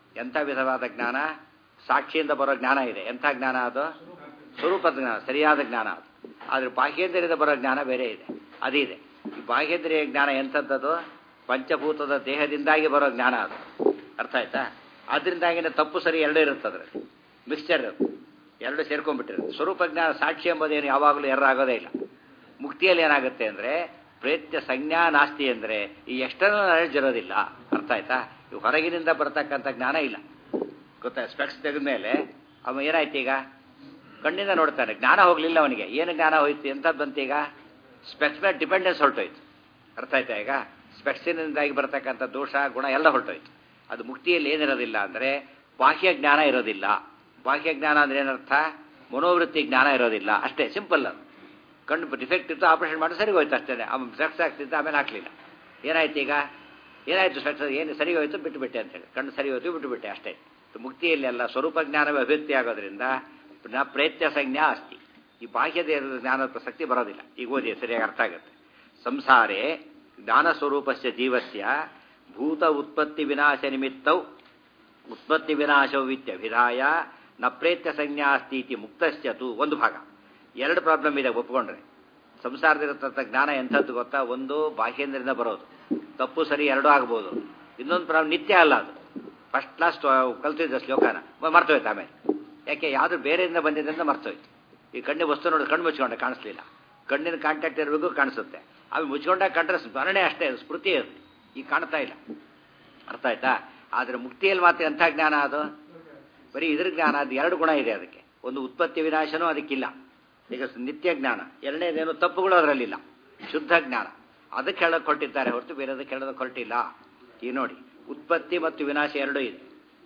ಎಂಥ ವಿಧವಾದ ಜ್ಞಾನ ಸಾಕ್ಷಿಯಿಂದ ಬರೋ ಜ್ಞಾನ ಇದೆ ಎಂಥ ಜ್ಞಾನ ಅದು ಸ್ವರೂಪದ ಜ್ಞಾನ ಸರಿಯಾದ ಜ್ಞಾನ ಅದು ಆದರೆ ಬಾಹ್ಯೇಂದ್ರಿಯದ ಬರೋ ಜ್ಞಾನ ಬೇರೆ ಇದೆ ಅದಿದೆ ಈ ಬಾಹ್ಯೇಂದ್ರಿಯ ಜ್ಞಾನ ಎಂಥದ್ದದು ಪಂಚಭೂತದ ದೇಹದಿಂದಾಗಿ ಬರೋ ಜ್ಞಾನ ಅದು ಅರ್ಥ ಆಯ್ತಾ ಅದರಿಂದಾಗಿನ ತಪ್ಪು ಸರಿ ಎರಡೂ ಇರುತ್ತೆ ಅದರಲ್ಲಿ ಮಿಕ್ಸ್ಚರ್ ಎರಡು ಸೇರ್ಕೊಂಡ್ಬಿಟ್ಟಿರುತ್ತೆ ಸ್ವರೂಪ ಜ್ಞಾನ ಸಾಕ್ಷಿ ಎಂಬುದೇನು ಯಾವಾಗಲೂ ಎರರಾಗೋದೇ ಇಲ್ಲ ಮುಕ್ತಿಯಲ್ಲಿ ಏನಾಗುತ್ತೆ ಅಂದರೆ ಪ್ರೇತ್ಯ ಸಂಜ್ಞಾ ನಾಸ್ತಿ ಅಂದರೆ ಈ ಎಕ್ಸ್ಟರ್ನಲ್ ನಾಲೆಡ್ಜ್ ಇರೋದಿಲ್ಲ ಅರ್ಥ ಆಯ್ತಾ ಇವು ಹೊರಗಿನಿಂದ ಬರ್ತಕ್ಕಂಥ ಜ್ಞಾನ ಇಲ್ಲ ಗೊತ್ತಾ ಸ್ಪೆಕ್ಸ್ ತೆಗೆದ ಮೇಲೆ ಅವ ಏನಾಯ್ತು ಈಗ ಕಣ್ಣಿಂದ ನೋಡ್ತಾನೆ ಜ್ಞಾನ ಹೋಗಲಿಲ್ಲ ಅವನಿಗೆ ಏನು ಜ್ಞಾನ ಹೋಯ್ತು ಎಂಥದ್ದು ಬಂತು ಈಗ ಸ್ಪೆಕ್ಸ್ ಮೇಲೆ ಡಿಪೆಂಡೆನ್ಸ್ ಹೊರಟೋಯ್ತು ಅರ್ಥ ಆಯ್ತಾ ಈಗ ಸ್ಪೆಕ್ಸಿನಿಂದಾಗಿ ಬರ್ತಕ್ಕಂಥ ದೋಷ ಗುಣ ಎಲ್ಲ ಹೊರಟೋಯ್ತು ಅದು ಮುಕ್ತಿಯಲ್ಲಿ ಏನಿರೋದಿಲ್ಲ ಅಂದರೆ ಬಾಹ್ಯ ಜ್ಞಾನ ಇರೋದಿಲ್ಲ ಬಾಹ್ಯ ಜ್ಞಾನ ಅಂದ್ರೆ ಏನರ್ಥ ಮನೋವೃತ್ತಿ ಜ್ಞಾನ ಇರೋದಿಲ್ಲ ಅಷ್ಟೇ ಸಿಂಪಲ್ ಅದು ಕಣ್ಣು ಡಿಫೆಕ್ಟ್ ಇತ್ತು ಆಪರೇಷನ್ ಮಾಡಿ ಸರಿ ಹೋಯ್ತು ಅಷ್ಟೇ ಆಮೇಲೆ ಸ್ಪೆಕ್ಸ್ ಆಗ್ತಿತ್ತು ಆಮೇಲೆ ಹಾಕಲಿಲ್ಲ ಏನಾಯ್ತು ಈಗ ಏನಾಯ್ತು ಸ್ಪೆಕ್ಸ್ ಏನು ಸರಿ ಹೋಯ್ತು ಬಿಟ್ಟು ಬಿಟ್ಟೆ ಅಂತೇಳಿ ಕಣ್ಣು ಸರಿ ಹೋಯ್ತು ಬಿಟ್ಟು ಬಿಟ್ಟೆ ಅಷ್ಟೇ ಮುಕ್ತಿಯಲ್ಲಿ ಅಲ್ಲ ಸ್ವರೂಪ ಜ್ಞಾನವೇ ಅಭಿವೃದ್ಧಿ ಆಗೋದ್ರಿಂದ ನ ಪ್ರೇತ್ಯ ಸಂಜ್ಞಾ ಅಸ್ತಿ ಈ ಬಾಹ್ಯದ ಜ್ಞಾನದ ಪ್ರಸಕ್ತಿ ಬರೋದಿಲ್ಲ ಈಗ ಓದಿ ಸರಿಯಾಗಿ ಅರ್ಥ ಆಗುತ್ತೆ ಸಂಸಾರೇ ಜ್ಞಾನ ಸ್ವರೂಪಸ್ಯ ಜೀವಸ್ಯ ಭೂತ ಉತ್ಪತ್ತಿ ವಿನಾಶ ನಿಮಿತ್ತೌ ಉತ್ಪತ್ತಿ ವಿನಾಶವು ಇತ್ಯಭಿಧಾಯ ನ ಪ್ರೇತ್ಯ ಸಂಜ್ಞಾ ಅಸ್ತಿ ಇತಿ ಮುಕ್ತಶ್ಚತು ಒಂದು ಭಾಗ ಎರಡು ಪ್ರಾಬ್ಲಮ್ ಇದೆ ಒಪ್ಕೊಂಡ್ರೆ ಸಂಸಾರದಿರತಕ್ಕ ಜ್ಞಾನ ಎಂಥದ್ದು ಗೊತ್ತಾ ಒಂದು ಬಾಹ್ಯೇಂದ್ರದಿಂದ ಬರೋದು ತಪ್ಪು ಸರಿ ಎರಡೂ ಆಗ್ಬೋದು ಇನ್ನೊಂದು ಪ್ರಾಬ್ಲಮ್ ನಿತ್ಯ ಅಲ್ಲ ಅದು ಫಸ್ಟ್ ಕ್ಲಾಸ್ ಕಲ್ತಿದ್ದ ಶ್ಲೋಕನ ಮರ್ತೋಯ್ತು ಆಮೇಲೆ ಯಾಕೆ ಯಾವುದು ಬೇರೆಯಿಂದ ಬಂದಿದೆ ಅಂತ ಮರ್ತೋಯ್ತು ಈ ಕಣ್ಣಿನ ವಸ್ತು ನೋಡಿ ಕಣ್ಣು ಮುಚ್ಕೊಂಡೆ ಕಾಣಿಸ್ಲಿಲ್ಲ ಕಣ್ಣಿನ ಕಾಂಟ್ಯಾಕ್ಟ್ ಇರಬೇಕು ಕಾಣಿಸುತ್ತೆ ಆಮೇಲೆ ಮುಚ್ಕೊಂಡಾಗ ಕಂಡ್ರೆ ಸ್ಮರಣೆ ಅಷ್ಟೇ ಅದು ಸ್ಮೃತಿ ಅದು ಈಗ ಕಾಣ್ತಾ ಇಲ್ಲ ಅರ್ಥ ಆಯ್ತಾ ಆದರೆ ಮುಕ್ತಿಯಲ್ಲಿ ಮಾತ್ರ ಎಂಥ ಜ್ಞಾನ ಅದು ಬರೀ ಇದ್ರ ಜ್ಞಾನ ಅದು ಎರಡು ಗುಣ ಇದೆ ಅದಕ್ಕೆ ಒಂದು ಉತ್ಪತ್ತಿ ವಿನಾಶನೂ ಅದಕ್ಕಿಲ್ಲ ಈಗ ನಿತ್ಯ ಜ್ಞಾನ ಎರಡನೇದೇನು ತಪ್ಪುಗಳು ಅದರಲ್ಲಿಲ್ಲ ಶುದ್ಧ ಜ್ಞಾನ ಅದಕ್ಕೆ ಹೇಳೋಕೆ ಹೊರಟಿದ್ದಾರೆ ಹೊರತು ಬೇರೆದಕ್ಕೆ ಹೇಳೋದಕ್ಕೆ ಹೊರಟಿಲ್ಲ ಈ ನೋಡಿ ಉತ್ಪತ್ತಿ ಮತ್ತು ವಿನಾಶ ಎರಡೂ ಇದೆ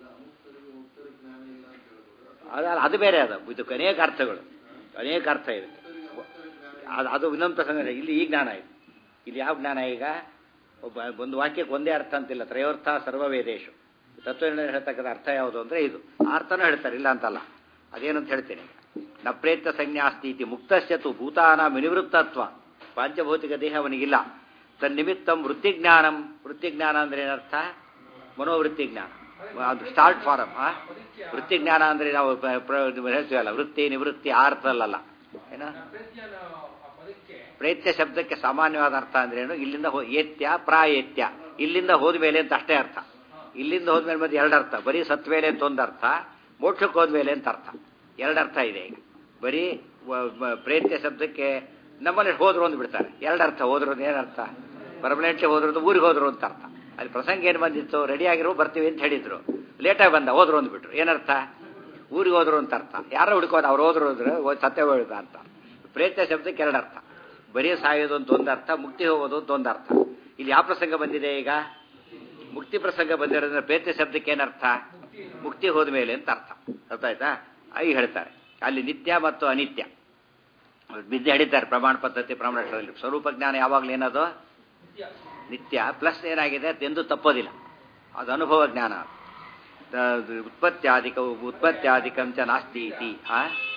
ಅದ ಅದು ಬೇರೆ ಅದು ಇದು ಅನೇಕ ಅರ್ಥಗಳು ಅನೇಕ ಅರ್ಥ ಇದೆ ಅದು ಅದು ಇನ್ನೊಂದು ಪ್ರಸಂಗ ಇದೆ. ಇಲ್ಲಿ ಈ ಜ್ಞಾನ ಇದೆ ಇಲ್ಲಿ ಯಾವ ಜ್ಞಾನ ಈಗ ಒಬ್ಬ ಒಂದು ವಾಕ್ಯಕ್ಕೆ ಒಂದೇ ಅರ್ಥ ಅಂತಿಲ್ಲ ತ್ರಯೋರ್ಥ ಸರ್ವವೇದೇಶು ತತ್ವನಿರ್ಣಯ ಹೇಳ್ತಕ್ಕಂಥ ಅರ್ಥ ಯಾವುದು ಅಂದರೆ ಇದು ಆ ಅರ್ಥನೂ ಹೇಳ್ತಾರೆ ಇಲ್ಲ ಅಂತಲ್ಲ ಅದೇನಂತ ಹೇಳ್ತೀನಿ ನ ಪ್ರೇತ ಸಂಜ್ಞಾಸ್ತಿ ಇತಿ ಮುಕ್ತಶ್ಚತು ಭೂತಾನ ವಿನಿವೃತ್ತತ್ವ ಪಾಂಚಭೌತಿಕ ದೇಹ ಅವನಿಗಿಲ್ಲ ತನ್ನಿಮಿತ್ತಂ ವೃತ್ತಿಜ್ಞಾನಂ ವೃತ್ತಿಜ್ಞಾನ ಅಂದ್ರೆ ಏನರ್ಥ ಮನೋವೃತ್ತಿ ಜ್ಞಾನ ಅದು ಸ್ಟಾರ್ಟ್ ಫಾರಮ್ ಆ ವೃತ್ತಿ ಜ್ಞಾನ ಅಂದ್ರೆ ನಾವು ಪ- ಪ್ರ- ಹೇಳ್ತೀವಲ್ಲ ವೃತ್ತಿ ನಿವೃತ್ತಿ ಆ ಅರ್ಥದಲ್ಲ ಏನ ಪ್ರೇತ್ಯ ಶಬ್ದಕ್ಕೆ ಸಾಮಾನ್ಯವಾದ ಅರ್ಥ ಅಂದ್ರೆ ಏನು ಇಲ್ಲಿಂದ ಹೋ- ಏತ್ಯ ಪ್ರಾಯೇತ್ಯ ಇಲ್ಲಿಂದ ಹೋದ್ಮೇಲೆ ಅಂತ ಅಷ್ಟೇ ಅರ್ಥ ಇಲ್ಲಿಂದ ಹೋದ್ಮೇಲೆ ಮತ್ತೆ ಎರಡು ಅರ್ಥ ಬರೀ ಸತ್ವೇಲೆ ಅಂತ ಒಂದು ಅರ್ಥ ಮೋಕ್ಷಕ್ಕೆ ಹೋದ್ಮೇಲೆ ಅಂತ ಅರ್ಥ ಎರಡು ಅರ್ಥ ಇದೆ ಈಗ ಬರೀ ವ- ವ- ಪ್ರೇತ್ಯ ಶಬ್ದಕ್ಕೆ ನಮ್ಮಲ್ಲಿ ಹೋದ್ರು ಅಂತ ಬಿಡ್ತಾರೆ ಎರಡು ಅರ್ಥ ಹೋದ್ರು ಅಂತ ಏನರ್ಥ ಪರ್ಮನೆಂಟ್ಲಿ ಹೋದ್ರು ಅಂತ ಊರಿಗೆ ಹೋದ್ರು ಅಂತ ಅರ್ಥ ಅಲ್ಲಿ ಪ್ರಸಂಗ ಏನು ಬಂದಿತ್ತು ರೆಡಿ ಆಗಿರೋ ಬರ್ತೀವಿ ಅಂತ ಹೇಳಿದ್ರು ಲೇಟಾಗಿ ಬಂದ ಹೋದ್ರು ಅಂದ್ಬಿಟ್ರು ಏನರ್ಥ ಊರಿಗೆ ಹೋದ್ರು ಅಂತ ಅರ್ಥ ಯಾರೋ ಹುಡುಕೋದು ಅವ್ರು ಹೋದ್ರು ಅಂದ್ರೆ ಓ- ಸತ್ಯ ಹೋಯ್ತು ಅಂತ ಪ್ರೇತ್ಯ ಶಬ್ದಕ್ಕೆ ಎರಡು ಅರ್ಥ ಬರೀ ಸಾಯೋದು ಅಂತ ಒಂದು ಅರ್ಥ ಮುಕ್ತಿ ಹೋಗೋದು ಅಂತ ಒಂದು ಅರ್ಥ ಇಲ್ಲಿ ಯಾವ ಪ್ರಸಂಗ ಬಂದಿದೆ ಈಗ ಮುಕ್ತಿ ಪ್ರಸಂಗ ಬಂದಿರೋದ್ರಿಂದ ಪ್ರೇತ್ಯ ಶಬ್ದಕ್ಕೆ ಏನರ್ಥ ಮುಕ್ತಿ ಹೋದ ಮೇಲೆ ಅಂತ ಅರ್ಥ ಅರ್ಥ ಆಯ್ತಾ ಈಗ ಹೇಳ್ತಾರೆ ಅಲ್ಲಿ ನಿತ್ಯ ಮತ್ತು ಅನಿತ್ಯ ವಿದ್ಯೆ ಹೇಳಿದ್ದಾರೆ ಪ್ರಮಾಣ ಪದ್ಧತಿ ಪ್ರಮಾಣದಲ್ಲಿ ಸ್ವರೂಪ ಜ್ಞಾನ ಯಾವಾಗಲೂ ಏನದು ನಿತ್ಯ ಪ್ಲಸ್ ಏನಾಗಿದೆ ಅದೆಂದೂ ತಪ್ಪೋದಿಲ್ಲ ಅದು ಅನುಭವ ಜ್ಞಾನ ಅದು ಉತ್ಪತ್ತ್ಯಾದಿಕ ಉತ್ಪತ್ತ್ಯಾದಿಕಂಚ ನಾಸ್ತಿ ಇತಿ ಆ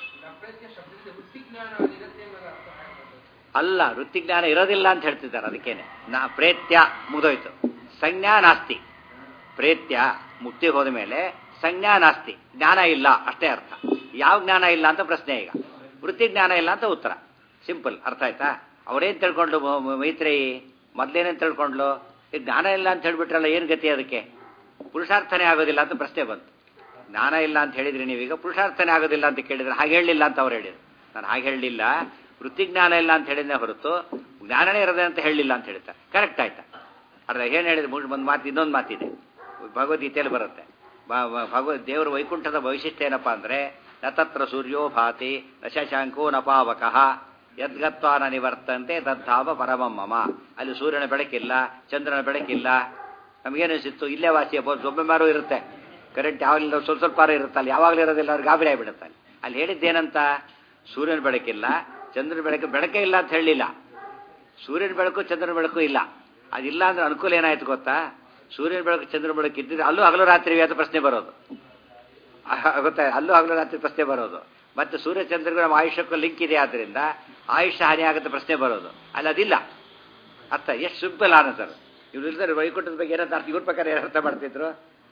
ಅಲ್ಲ ವೃತ್ತಿಜ್ಞಾನ ಇರೋದಿಲ್ಲ ಅಂತ ಹೇಳ್ತಿದ್ದಾರೆ ಅದಕ್ಕೇನೆ ನಾ ಪ್ರೇತ್ಯ ಮುಗಿದೋಯ್ತು ಸಂಜ್ಞಾ ನಾಸ್ತಿ ಪ್ರೇತ್ಯ ಮುಕ್ತಿ ಹೋದ ಮೇಲೆ ಸಂಜ್ಞಾ ನಾಸ್ತಿ ಜ್ಞಾನ ಇಲ್ಲ ಅಷ್ಟೇ ಅರ್ಥ ಯಾವ ಜ್ಞಾನ ಇಲ್ಲ ಅಂತ ಪ್ರಶ್ನೆ ಈಗ ವೃತ್ತಿ ಜ್ಞಾನ ಇಲ್ಲ ಅಂತ ಉತ್ತರ ಸಿಂಪಲ್ ಅರ್ಥ ಆಯ್ತಾ ಅವರೇನ್ ತಿಳ್ಕೊಂಡು ಮ- ಮ- ಮೈತ್ರೇಯಿ ಮೊದ್ಲೇನೇನ್ ತಿಳ್ಕೊಂಡ್ಲು ಈ ಜ್ಞಾನ ಇಲ್ಲ ಅಂತ ಹೇಳ್ಬಿಟ್ರಲ್ಲ ಏನು ಗತಿ ಅದಕ್ಕೆ ಪುರುಷಾರ್ಥನೇ ಆಗೋದಿಲ್ಲ ಅಂತ ಪ್ರಶ್ನೆ ಬಂತು ಜ್ಞಾನ ಇಲ್ಲ ಅಂತ ಹೇಳಿದ್ರಿ ನೀವೀಗ ಪುರುಷಾರ್ಥನೇ ಆಗೋದಿಲ್ಲ ಅಂತ ಕೇಳಿದ್ರೆ ಹಾಗೆ ಹೇಳಲಿಲ್ಲ ಅಂತ ಅವ್ರು ಹೇಳಿದ್ರು ನಾನು ಹಾಗೆ ಹೇಳಲಿಲ್ಲ ವೃತ್ತಿ ಜ್ಞಾನ ಇಲ್ಲ ಅಂತ ಹೇಳಿದ್ದೆ ಹೊರತು ಜ್ಞಾನನೇ ಇರೋದೆ ಅಂತ ಹೇಳಲಿಲ್ಲ ಅಂತ ಹೇಳ್ತಾರೆ ಕರೆಕ್ಟ್ ಆಯ್ತಾ ಅರ್ಧ ಏನು ಹೇಳಿದ್ರು ಒಂದು ಮಾತು ಇನ್ನೊಂದು ಮಾತಿದೆ ಭಗವದ್ಗೀತೆಯಲ್ಲಿ ಬರುತ್ತೆ ಬ- ಬ- ಭಗವದ್ ದೇವರ ವೈಕುಂಠದ ವೈಶಿಷ್ಟ್ಯ ಏನಪ್ಪಾ ಅಂದ್ರೆ ನ ತತ್ರ ಸೂರ್ಯೋ ಭಾತಿ ನ ಶಶಾಂಕೋ ನ ಪಾವಕಃ ಯದ್ಗತ್ವ ನ ನಿವರ್ತಂತೆ ತದ್ಧಾವ ಪರಮಂ ಮಮ ಅಲ್ಲಿ ಸೂರ್ಯನ ಬೆಳಕಿಲ್ಲ ಚಂದ್ರನ ಬೆಳಕಿಲ್ಲ ನಮಗೇನು ಅನಿಸಿತ್ತು ಇಲ್ಲೇ ವಾಸಿ ಒಬ್ಬೊಮ್ಮಾರು ಇರುತ್ತೆ ಕರೆಂಟ್ ಯಾವಾಗಲಿಲ್ಲ ಸ್ವಲ್ಪ ಸ್ವಲ್ಪ ಇರುತ್ತೆ ಅಲ್ಲಿ ಯಾವಾಗಲೂ ಇರೋದಿಲ್ಲ ಅವ್ರು ಗಾಬರಿ ಆಗಿಬಿಡುತ್ತೆ ಅಲ್ಲಿ ಅಲ್ಲಿ ಹೇಳಿದ್ದೇನಂತ ಸೂರ್ಯನ ಬೆಳಕಿಲ್ಲ ಚಂದ್ರನ ಬೆಳಕು ಬೆಳಕೇ ಇಲ್ಲ ಅಂತ ಹೇಳಲಿಲ್ಲ ಸೂರ್ಯನ ಬೆಳಕು ಚಂದ್ರನ ಬೆಳಕು ಇಲ್ಲ ಅದಿಲ್ಲ ಅಂದ್ರೆ ಅನುಕೂಲ ಏನಾಯ್ತು ಗೊತ್ತಾ ಸೂರ್ಯನ ಬೆಳಕು ಚಂದ್ರನ ಬೆಳಕು ಇದ್ದಿದ್ರೆ ಅಲ್ಲೂ ಹಗಲು ರಾತ್ರಿ ಅಂತ ಪ್ರಶ್ನೆ ಬರೋದು ಆ- ಗೊತ್ತಾ ಅಲ್ಲೂ ಹಗಲು ರಾತ್ರಿ ಪ್ರಶ್ನೆ ಬರೋದು ಮತ್ತೆ ಸೂರ್ಯ ಚಂದ್ರಗೂ ನಮ್ಮ ಆಯುಷ್ಯಕ್ಕೂ ಲಿಂಕ್ ಇದೆ ಆದ್ರಿಂದ ಆಯುಷ್ಯ ಹಾನಿ ಆಗುತ್ತೆ ಪ್ರಶ್ನೆ ಬರೋದು ಅಲ್ಲಿ ಅದಿಲ್ಲ ಅರ್ಥ ಎಷ್ಟು ಸಿಂಪಲ್ ಆನ್ಸರ್ ಇವ್ರು ಇಲ್ದರೆ ವೈಕುಂಠದ ಬಗ್ಗೆ ಏನಂತ ಅರ್ಥ ಇವ್ರ ಪ್ರಕಾರ ಏನು ಅರ್ಥ ಮಾಡ್ತಿದ್ರು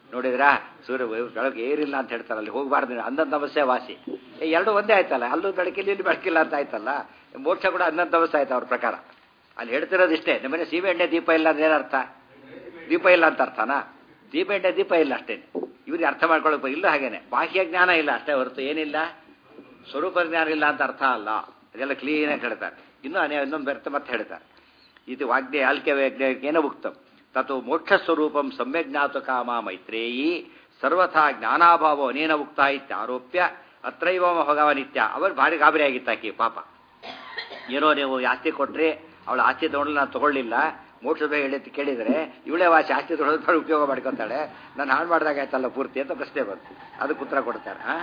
ನೋಡಿದ್ರಾ ಸೂರ್ಯ ಬೆಳಗ್ಗೆ ಏರಿಲ್ಲ ಅಂತ ಹೇಳ್ತಾರೆ ಅಲ್ಲಿ ಹೋಗಬಾರ್ದು ಅಂದಂತ ತಮಸ್ಸೆ ವಾಸಿ ಏ, ಎರಡು ಒಂದೇ ಆಯ್ತಲ್ಲ ಅಲ್ಲೂ ಬೆಳಕಿಲ್ಲ ಇಲ್ಲಿ ಬೆಳಕಿಲ್ಲ ಅಂತ ಆಯ್ತಲ್ಲ ಮೋಕ್ಷ ಕೂಡ ಅಂದಂತ ತಮಸ್ಸೆ ಆಯ್ತು ಅವ್ರ ಪ್ರಕಾರ ಅಲ್ಲಿ ಹೇಳ್ತಿರೋದು ಇಷ್ಟೇ ನಮ್ಮನೆ ಸೀಮೆ ಎಣ್ಣೆ ದೀಪ ಇಲ್ಲ ಅಂದ್ರೆ ಏನರ್ಥ ದೀಪ ಇಲ್ಲ ಅಂತ ಅರ್ಥನಾ ದೀಪ ಎಣ್ಣೆ ದೀಪ ಇಲ್ಲ ಅಷ್ಟೇ ಇವ್ರಿಗೆ ಅರ್ಥ ಮಾಡ್ಕೊಳಕ್ ಇಲ್ಲ ಹಾಗೇನೆ ಬಾಹ್ಯ ಜ್ಞಾನ ಇಲ್ಲ ಅಷ್ಟೇ ಹೊರತು ಏನಿಲ್ಲ ಸ್ವರೂಪ ಜ್ಞಾನ ಇಲ್ಲ ಅಂತ ಅರ್ಥ ಅಲ್ಲ ಅದೆಲ್ಲ ಕ್ಲೀನಾಗಿ ಹೇಳ್ತಾರೆ ಇನ್ನೂ ಅನೇ ಇನ್ನೊಂದು ಬೆರ್ತ ಮತ್ತೆ ಹೇಳ್ತಾರೆ ಇದು ವಾಗ್ದೇ ಆಲ್ಕೆ ಏನೋ ಉಕ್ತಂ ತತು ಮೋಕ್ಷ ಸ್ವರೂಪಂ ಸಮ್ಯಕ್ ಜ್ಞಾತು ಕಾಮ ಮೈತ್ರೇಯಿ ಸರ್ವಥಾ ಜ್ಞಾನಾಭಾವ ಅನೇನ ಉಕ್ತ ಇತ್ಯಾರೋಪ್ಯ ಅತ್ರೈವ ಭಗವನಿತ್ಯ ಅವರು ಭಾರಿ ಗಾಬರಿ ಆಗಿತ್ತಾಕಿ ಪಾಪ ಏನೋ ನೀವು ಆಸ್ತಿ ಕೊಟ್ರಿ ಅವಳು ಆಸ್ತಿ ತಗೊಂಡ್ಲಿ ನಾನು ತಗೊಳ್ಳಿಲ್ಲ ಮೋಕ್ಷದ ಬಗ್ಗೆ ಹೇಳಿ ಕೇಳಿದರೆ ಇವಳೇ ವಾಸಿ ಆಸ್ತಿ ತಗೊಳ್ಳೋದು ಉಪಯೋಗ ಮಾಡ್ಕೊತಾಳೆ ನಾನು ಹಾಳು ಮಾಡಿದಾಗ ಆಯ್ತಲ್ಲ ಪೂರ್ತಿ ಅಂತ ಪ್ರಶ್ನೆ ಬಂತು ಅದಕ್ಕೆ ಉತ್ತರ ಕೊಡ್ತಾರೆ ಆ?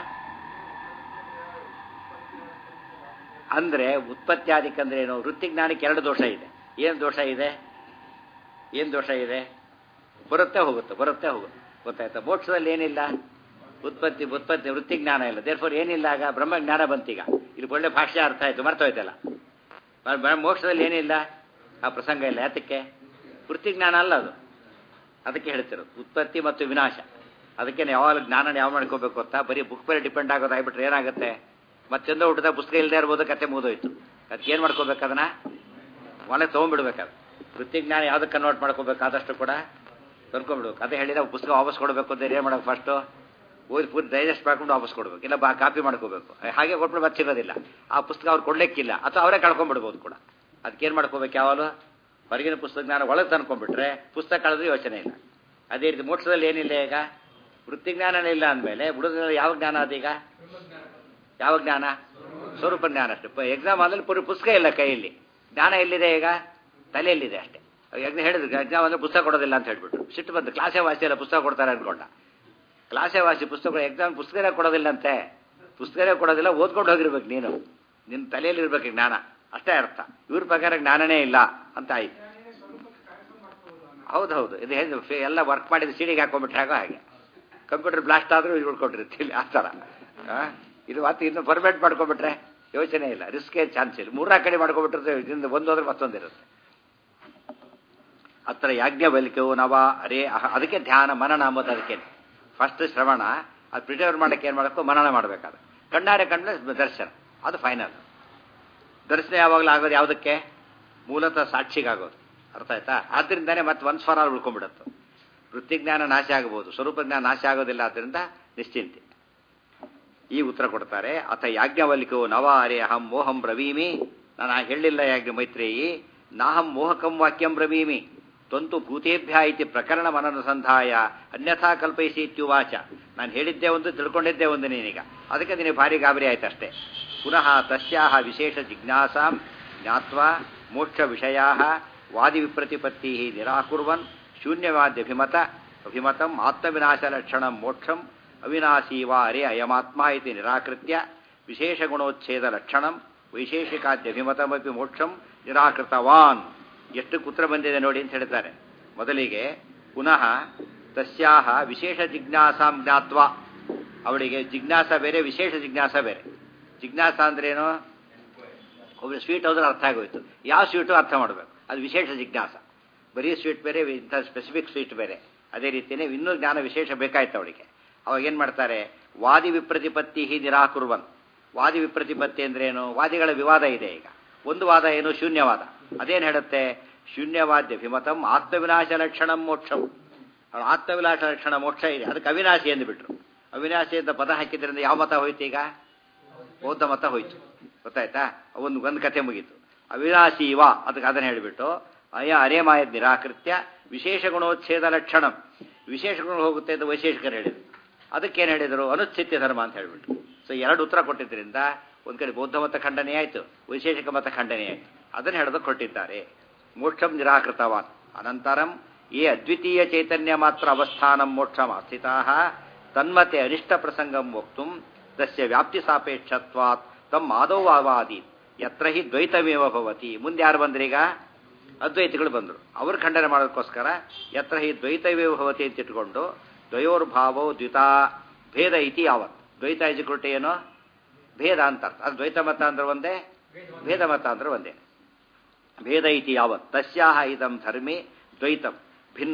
ಅಂದ್ರೆ ಉತ್ಪತ್ತಿಯಾದಿಕ್ಕಂದ್ರೆ ಏನು ವೃತ್ತಿಜ್ಞಾನಕ್ಕೆ ಎರಡು ದೋಷ ಇದೆ ಏನು ದೋಷ ಇದೆ ಏನು ದೋಷ ಇದೆ ಬರುತ್ತೆ ಹೋಗುತ್ತೆ ಬರುತ್ತೆ ಹೋಗುತ್ತೆ ಗೊತ್ತಾಯ್ತಾ ಮೋಕ್ಷದಲ್ಲಿ ಏನಿಲ್ಲ ಉತ್ಪತ್ತಿ ಉತ್ಪತ್ತಿ ವೃತ್ತಿ ಜ್ಞಾನ ಇಲ್ಲ ದೇರ್ಫೋರ್ ಏನಿಲ್ಲ ಆಗ ಬ್ರಹ್ಮಜ್ಞಾನ ಬಂತೀಗ ಇಲ್ಲಿ ಒಳ್ಳೆ ಭಾಷೆ ಅರ್ಥ ಆಯ್ತು ಮರ್ತೋಯ್ತಲ್ಲ ಬ- ಬ- ಮೋಕ್ಷದಲ್ಲಿ ಏನಿಲ್ಲ ಆ ಪ್ರಸಂಗ ಇಲ್ಲ ಯಾತಕ್ಕೆ ವೃತ್ತಿ ಜ್ಞಾನ ಅಲ್ಲ ಅದು ಅದಕ್ಕೆ ಹೇಳ್ತಿರೋದು ಉತ್ಪತ್ತಿ ಮತ್ತು ವಿನಾಶ ಅದಕ್ಕೆ ಯಾವಾಗ ಜ್ಞಾನ ಯಾವ ಮಾಡ್ಕೋಬೇಕು ಅಂತ ಬರೀ ಬುಕ್ ಮೇಲೆ ಡಿಪೆಂಡ್ ಆಗೋದು ಆಗ್ಬಿಟ್ರೆ ಏನಾಗುತ್ತೆ ಮತ್ತೆಂದೋ ಹುಟ್ಟದ ಪುಸ್ತಕ ಇಲ್ಲದೆ ಇರ್ಬೋದು ಕತೆ ಮುಗಿದೋಯ್ತು ಅದಕ್ಕೆ ಏನು ಮಾಡ್ಕೋಬೇಕು ಅದನ್ನ ಒಳಗೆ ತೊಗೊಂಡ್ಬಿಡ್ಬೇಕಾದ್ರೆ ವೃತ್ತಿ ಜ್ಞಾನ ಯಾವ್ದಕ್ಕೆ ಕನ್ವರ್ಟ್ ಮಾಡ್ಕೋಬೇಕು ಆದಷ್ಟು ಕೂಡ ತಂದ್ಕೊಂಡ್ಬಿಡ್ಬೇಕು ಅದೇ ಹೇಳಿದ ಪುಸ್ತಕ ವಾಪಸ್ ಕೊಡಬೇಕು ಅಂತ ಏನು ಮಾಡೋದು ಫಸ್ಟು ಓದಿ ಪೂರ್ತಿ ಡೈಜೆಸ್ಟ್ ಮಾಡ್ಕೊಂಡು ವಾಪಸ್ ಕೊಡ್ಬೇಕು ಇಲ್ಲ ಬಾ ಕಾಪಿ ಮಾಡ್ಕೋಬೇಕು ಹಾಗೆ ಕೊಟ್ಬಿಟ್ಟು ಮತ್ತೆ ಸಿಗೋದಿಲ್ಲ ಆ ಪುಸ್ತಕ ಅವ್ರು ಕೊಡ್ಲಿಕ್ಕಿಲ್ಲ ಅಥವಾ ಅವರೇ ಕಳ್ಕೊಂಡ್ಬಿಡ್ಬೋದು ಕೂಡ ಅದಕ್ಕೇನು ಮಾಡ್ಕೋಬೇಕು ಯಾವಾಗಲೂ ಹೊರಗಿನ ಪುಸ್ತಕ ಜ್ಞಾನ ಒಳಗೆ ತಂದ್ಕೊಂಡ್ಬಿಟ್ರೆ ಪುಸ್ತಕ ಕಳೆದ್ರೆ ಯೋಚನೆ ಇಲ್ಲ ಅದೇ ರೀತಿ ಮೋಕ್ಷದಲ್ಲಿ ಏನಿಲ್ಲ ಈಗ ವೃತ್ತಿ ಜ್ಞಾನನೇ ಇಲ್ಲ ಅಂದಮೇಲೆ ಬುಡದಲ್ಲಿ ಯಾವ ಜ್ಞಾನ ಅದೀಗ ಯಾವ ಜ್ಞಾನ ಸ್ವರೂಪ ಜ್ಞಾನ ಅಷ್ಟೇ ಎಕ್ಸಾಮ್ ಆದಲ್ಲಿ ಪೂರಿ ಪುಸ್ತಕ ಇಲ್ಲ ಕೈಯಲ್ಲಿ ಜ್ಞಾನ ಎಲ್ಲಿದೆ ಈಗ ತಲೆಯಲ್ಲಿದೆ ಅಷ್ಟೇ ಎಕ್ಸಾಮ್ ಹೇಳಿದ್ರು ಎಕ್ಸಾಮ್ ಅಂದ್ರೆ ಪುಸ್ತಕ ಕೊಡೋದಿಲ್ಲ ಅಂತ ಹೇಳ್ಬಿಟ್ರು ಸಿಟ್ಟು ಬಂತು ಕ್ಲಾಸೇ ವಾಸಿ ಎಲ್ಲ ಪುಸ್ತಕ ಕೊಡ್ತಾರೆ ಅನ್ಕೊಂಡ ಕ್ಲಾಸೇ ವಾಸಿ ಪುಸ್ತಕ ಎಕ್ಸಾಮ್ ಪುಸ್ತಕನೇ ಕೊಡೋದಿಲ್ಲಂತೆ ಪುಸ್ತಕನೇ ಕೊಡೋದಿಲ್ಲ ಓದ್ಕೊಂಡು ಹೋಗಿರ್ಬೇಕು ನೀನು ನಿನ್ನ ತಲೆಯಲ್ಲಿ ಇರ್ಬೇಕು ಜ್ಞಾನ ಅಷ್ಟೇ ಅರ್ಥ ಇವ್ರ ಪ್ರಕಾರ ಜ್ಞಾನನೇ ಇಲ್ಲ ಅಂತ ಆಯ್ತು ಹೌದು ಹೌದು ಇದು ಹೇಗೆ ಫೆ- ಎಲ್ಲ ವರ್ಕ್ ಮಾಡಿದ ಸಿಡಿಗೆ ಹಾಕೊಂಡ್ಬಿಟ್ರೆ ಆಗೋ ಹಾಗೆ ಕಂಪ್ಯೂಟರ್ ಬ್ಲಾಸ್ಟ್ ಆದರೂ ಉಳ್ಕೊಂಡಿರ್ತಿಲ್ಲ ಆ ಥರ ಆ? ಇದು ಮತ್ತೆ ಇನ್ನು ಪರ್ಮೆಂಟ್ ಮಾಡ್ಕೊಂಡ್ಬಿಟ್ರೆ ಯೋಚನೆ ಇಲ್ಲ ರಿಸ್ಕೇ ಚಾನ್ಸ್ ಇಲ್ಲ ಮೂರ್ನಾಲ್ಕು ಕಡೆ ಮಾಡ್ಕೊಂಡ್ಬಿಟ್ರೆ ಇದರಿಂದ ಒಂದು ಹೋದ್ರೆ ಮತ್ತೊಂದಿರುತ್ತೆ ಹತ್ರ ಯಾಜ್ಞವಲ್ಕ್ಯವು ನವ ಅರೇ ಅಹ- ಅದಕ್ಕೆ ಧ್ಯಾನ ಮನನ ಅಂಬೋದು ಅದಕ್ಕೆ ಫಸ್ಟ್ ಶ್ರವಣ ಅದು ಪ್ರಿಪೇರ್ ಮಾಡಕ್ಕೆ ಏನು ಮಾಡಬೇಕು ಮನನ ಮಾಡಬೇಕಾದ್ರೆ ಕಣ್ಣಾರೆ ಕಂಡ್ರೆ ದರ್ಶನ ಅದು ಫೈನಲ್ ದರ್ಶನ ಯಾವಾಗಲೂ ಆಗೋದು ಯಾವುದಕ್ಕೆ ಮೂಲತಃ ಸಾಕ್ಷಿಗಾಗೋದು ಅರ್ಥ ಆಯ್ತಾ ಆದ್ದರಿಂದಾನೇ ಮತ್ತೆ ಒನ್ಸ್ ಫಾರ್ ಆಲ್ ಉಳ್ಕೊಂಡ್ಬಿಡುತ್ತೆ ವೃತ್ತಿಜ್ಞಾನ ನಾಶ ಆಗಬಹುದು ಸ್ವರೂಪ ಜ್ಞಾನ ನಾಶ ಆಗೋದಿಲ್ಲ ಆದ್ದರಿಂದ ನಿಶ್ಚಿಂತೆ ಈ ಉತ್ತರ ಕೊಡ್ತಾರೆ ಅಥ ಯಾಜ್ಞವಲ್ಕ್ಯೋ ನವ ಅರೆ ಅಹಂ ಮೋಹಂ ಬ್ರವೀಮಿ ನಾನು ಹೇಳಿಲ್ಲ ಯಾಜ್ಞ ಮೈತ್ರೇಯಿ ನಾಹಂ ಮೋಹಕಂ ವಾಕ್ಯಂ ಬ್ರವೀಮಿ ತ್ವಂತು ಭೂತೇಭ್ಯ ಇತಿ ಪ್ರಕರಣ ಮನನುಸಂಧಾಯ ಅನ್ಯಥಾ ಕಲ್ಪಯಿಸಿ ಇತ್ಯುವಾಚ ನಾನು ಹೇಳಿದ್ದೆ ಒಂದು ತಿಳ್ಕೊಂಡಿದ್ದೆ ಒಂದು ನೀನೀಗ ಅದಕ್ಕೆ ನಿನಗೆ ಭಾರಿ ಗಾಬರಿ ಆಯ್ತು ಅಷ್ಟೇ ಪುನಃ ತಸ್ಯಾಹ ವಿಶೇಷ ಜಿಜ್ಞಾಸಾಂ ಜ್ಞಾತ್ವಾ ಮೋಕ್ಷ ವಿಷಯಾ ವಾದಿ ವಿಪ್ರತಿಪತ್ತಿ ನಿರಾಕುರ್ವನ್ ಶೂನ್ಯವಾದ್ಯಭಿಮತ ಅಭಿಮತಂ ಆತ್ಮವಿನಾಶಲಕ್ಷಣ ಮೋಕ್ಷಂ ಅವಿನಾಶಿ ವಾ ಅರೆ ಅಯಮಾತ್ಮ ಇತಿ ನಿರಾಕೃತ್ಯ ವಿಶೇಷಗುಣೋಚ್ಛೇದ ಲಕ್ಷಣಂ ವೈಶೇಷಿಕಾದ್ಯಭಿಮತಮಪಿ ಮೋಕ್ಷಂ ನಿರಾಕೃತವಾನ್ ಎಷ್ಟು ಕುತ್ರ ಬಂದಿದೆ ನೋಡಿ ಅಂತ ಹೇಳ್ತಾರೆ ಮೊದಲಿಗೆ ಪುನಃ ತಸ್ಯಾಹ ವಿಶೇಷ ಜಿಜ್ಞಾಸಾಂ ಜ್ಞಾತ್ವ ಅವಳಿಗೆ ಜಿಜ್ಞಾಸ ಬೇರೆ ವಿಶೇಷ ಜಿಜ್ಞಾಸ ಬೇರೆ ಜಿಜ್ಞಾಸ ಅಂದ್ರೇನು ಒಬ್ಬರು ಸ್ವೀಟ್ ಹೋದ್ರೆ ಅರ್ಥ ಆಗೋಯ್ತು ಯಾವ ಸ್ವೀಟು ಅರ್ಥ ಮಾಡಬೇಕು ಅದು ವಿಶೇಷ ಜಿಜ್ಞಾಸ ಬರೀ ಸ್ವೀಟ್ ಬೇರೆ ಇಂಥ ಸ್ಪೆಸಿಫಿಕ್ ಸ್ವೀಟ್ ಬೇರೆ ಅದೇ ರೀತಿಯೇ ಇನ್ನೂ ಜ್ಞಾನ ವಿಶೇಷ ಬೇಕಾಯ್ತು ಅವಳಿಗೆ ಅವಾಗ ಏನು ಮಾಡ್ತಾರೆ ವಾದಿ ವಿಪ್ರತಿಪತ್ತಿ ನಿರಾಕುರ್ವನ್ ವಾದಿ ವಿಪ್ರತಿಪತ್ತಿ ಅಂದ್ರೇನು ವಾದಿಗಳ ವಿವಾದ ಇದೆ ಈಗ ಒಂದು ವಾದ ಏನು ಶೂನ್ಯವಾದ ಅದೇನು ಹೇಳುತ್ತೆ ಶೂನ್ಯವಾದ್ಯ ವಿಮತಂ ಆತ್ಮವಿನಾಶ ಲಕ್ಷಣಂ ಮೋಕ್ಷಂ ಅವ್ರ ಆತ್ಮವಿನಾಶ ಲಕ್ಷಣ ಮೋಕ್ಷ ಇದೆ ಅದಕ್ಕೆ ಅವಿನಾಶಿ ಎಂದುಬಿಟ್ರು ಅವಿನಾಶಿ ಅಂತ ಪದ ಹಾಕಿದ್ರಿಂದ ಯಾವ ಮತ ಹೋಯ್ತು ಈಗ ಬೌದ್ಧ ಮತ ಹೋಯ್ತು ಗೊತ್ತಾಯ್ತಾ ಒಂದು ಒಂದು ಕಥೆ ಮುಗೀತು ಅವಿನಾಶಿ ಇವ ಅದಕ್ಕೆ ಅದನ್ನು ಹೇಳಿಬಿಟ್ಟು ಅಯ ಅರೇಮಾಯ ನಿರಾಕೃತ್ಯ ವಿಶೇಷ ಗುಣೋಚ್ಛೇದ ಲಕ್ಷಣಂ ವಿಶೇಷ ಗುಣ ಹೋಗುತ್ತೆ ಅಂತ ವೈಶೇಷಿಕರು ಹೇಳಿದರು ಅದಕ್ಕೇನು ಹೇಳಿದರು ಅನುಚ್ಛಿತ್ಯ ಧರ್ಮ ಅಂತ ಹೇಳಿಬಿಟ್ಟು ಸೊ ಎರಡು ಉತ್ತರ ಕೊಟ್ಟಿದ್ದರಿಂದ ಒಂದು ಕಡೆ ಬೌದ್ಧ ಮತ ಖಂಡನೆ ಆಯಿತು ವೈಶೇಷಿಕ ಮತ ಖಂಡನೆ ಆಯಿತು ಅದನ್ನು ಹೇಳೋದು ಕೊಟ್ಟಿದ್ದಾರೆ ಮೋಕ್ಷಂ ನಿರಾಕೃತವಾನ್ ಅನಂತರಂ ಯೇ ಅದ್ವಿತೀಯ ಚೈತನ್ಯ ಮಾತ್ರ ಅವಸ್ಥಾನಂ ಮೋಕ್ಷಂ ಅಸ್ಥಿತಾ ತನ್ಮತೆ ಅನಿಷ್ಟ ಪ್ರಸಂಗಂ ವಕ್ತು ತಸ್ಯ ವ್ಯಾಪ್ತಿ ಸಾಪೇಕ್ಷತ್ವಾತ್ ತಮ್ಮ ಆದೌ ಆವಾದಿ ಯತ್ರ ಹಿ ದ್ವೈತಮೇವ ಭವತಿ ಮುಂದೆ ಯಾರು ಬಂದ್ರೀಗ ಅದ್ವೈತಿಗಳು ಬಂದರು ಅವ್ರ ಖಂಡನೆ ಮಾಡೋದಕ್ಕೋಸ್ಕರ ಯತ್ರ ಹಿ ದ್ವೈತವೇವ ಭವತಿ ಅಂತ ಇಟ್ಕೊಂಡು ದ್ವಯೋರ್ಭಾವೋ ದ್ವಿತಾ ಭೇದ ಇತಿ ಯಾವತ್ ದ್ವೈತ ಇಜಿಕೊಟ್ಟೆ ಏನೋ ಭೇದ ಅಂತ ಅರ್ಥ ಅದು ದ್ವೈತ ಮತ ಅಂದ್ರೆ ಒಂದೇ ಭೇದ ಮತ ಅಂದ್ರೆ ಒಂದೇ ಭೇದ ಇತಿ ಯಾವತ್ ತಸ್ಯಾಹ ಇದಂ ಧರ್ಮೇ ದ್ವೈತಂ ಭಿನ್ನಂ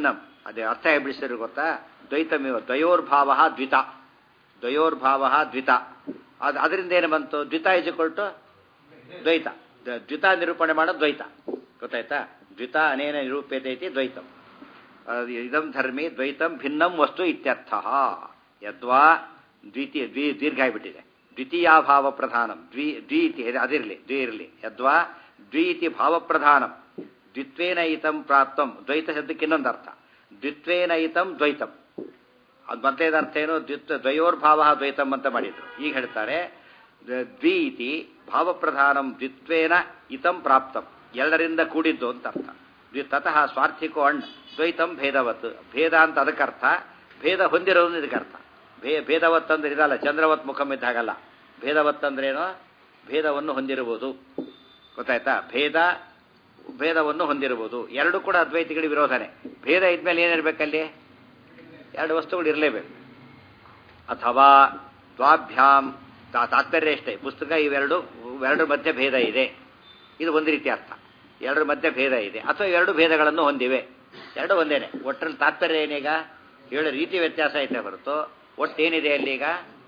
ಅದೇ ಅರ್ಥ ಹೇಗೆ ಬಿಡಿಸಿದ್ರು ಗೊತ್ತಾ ದ್ವೈತಮೇವ ದ್ವಯೋರ್ಭಾವ ದ್ವಿತ ದ್ವಯೋರ್ಭಾವ ದ್ವಿತ ಅದು ಅದರಿಂದ ಏನು ಬಂತು ದ್ವಿತ ಇಜುಕೊಳ್ಟು ದ್ವೈತ ದ- ದ್ವಿತ ನಿರೂಪಣೆ ಮಾಡೋದು ದ್ವೈತ ಗೊತ್ತಾಯ್ತಾ ದ್ವಿತ ಅನೇನ ನಿರೂಪ್ಯತೆ ಇತಿ ದ್ವೈತಂ ಅದು ಇದಂ ಧರ್ಮಿ ದ್ವೈತಂ ಭಿನ್ನಂ ವಸ್ತು ಇತ್ಯರ್ಥ ಯದ್ವಾ ದ್ವಿತೀಯ ದ್ವಿ ದೀರ್ಘ ಆಗಿಬಿಟ್ಟಿದೆ ದ್ವಿತೀಯಾಭಾವ ಪ್ರಧಾನಂ ದ್ವಿ ದ್ವಿ ಇತಿ ಅದಿರಲಿ ದ್ವಿ ಇರಲಿ ಯದ್ವಾ ದ್ವಿ ಇತಿ ಭಾವ ಪ್ರಧಾನಂ ದ್ವಿತ್ವೇನ ಇತಂ ಪ್ರಾಪ್ತಂ ದ್ವೈತ ಶಬ್ದಕ್ಕೆ ಇನ್ನೊಂದು ಅರ್ಥ ದ್ವಿತ್ವೇನ ಇತಂ ದ್ವೈತಂ ಅದು ಮೊದಲೇದ ಅರ್ಥ ಏನು ದ್ವಿತ್ ದ್ವಯೋರ್ಭಾವ ದ್ವೈತಂ ಅಂತ ಮಾಡಿದ್ರು ಈಗ ಹೇಳ್ತಾರೆ ದ- ದ್ವಿ ಇತಿ ಭಾವಪ್ರಧಾನಂ ದ್ವಿತ್ವೇನ ಇತಂ ಪ್ರಾಪ್ತಂ ಎರಡರಿಂದ ಕೂಡಿದ್ದು ಅಂತ ಅರ್ಥ ದ್ವಿ ತತಃ ಸ್ವಾರ್ಥಿಕೋ ಅಣ್ಣ ದ್ವೈತಂ ಭೇದವತ್ ಭೇದ ಅಂತ ಅದಕ್ಕರ್ಥ ಭೇದ ಹೊಂದಿರೋದು ಇದಕ್ಕರ್ಥ ಭೇ ಭೇದವತ್ ಅಂದ್ರೆ ಇದಲ್ಲ ಚಂದ್ರವತ್ ಮುಖಂ ಇದ್ದಾಗಲ್ಲ ಭೇದವತ್ ಅಂದ್ರೇನು ಭೇದವನ್ನು ಹೊಂದಿರುವುದು ಗೊತ್ತಾಯ್ತಾ ಭೇದ ಭೇದವನ್ನು ಹೊಂದಿರುವುದು ಎರಡು ಕೂಡ ಅದ್ವೈತಿಗಳಿಗೆ ವಿರೋಧನೆ ಭೇದ ಇದ್ಮೇಲೆ ಏನಿರ್ಬೇಕಲ್ಲಿ ಎರಡು ವಸ್ತುಗಳು ಇರಲೇಬೇಕು ಅಥವಾ ದ್ವಾಭ್ಯಾಂ ತಾ- ತಾತ್ಪರ್ಯ ಅಷ್ಟೇ ಪುಸ್ತಕ ಇವೆರಡು ಇವೆರಡರ ಮಧ್ಯೆ ಭೇದ ಇದೆ ಇದು ಒಂದು ರೀತಿ ಅರ್ಥ ಎರಡರ ಮಧ್ಯೆ ಭೇದ ಇದೆ ಅಥವಾ ಎರಡು ಭೇದಗಳನ್ನು ಹೊಂದಿವೆ ಎರಡು ಒಂದೇನೆ ಒಟ್ಟರಲ್ಲಿ ತಾತ್ಪರ್ಯ ಏನೀಗ ಏಳು ರೀತಿ ವ್ಯತ್ಯಾಸ ಐತೆ ಹೊರತು ಒಟ್ಟೇನಿದೆ ಅಲ್ಲೀಗ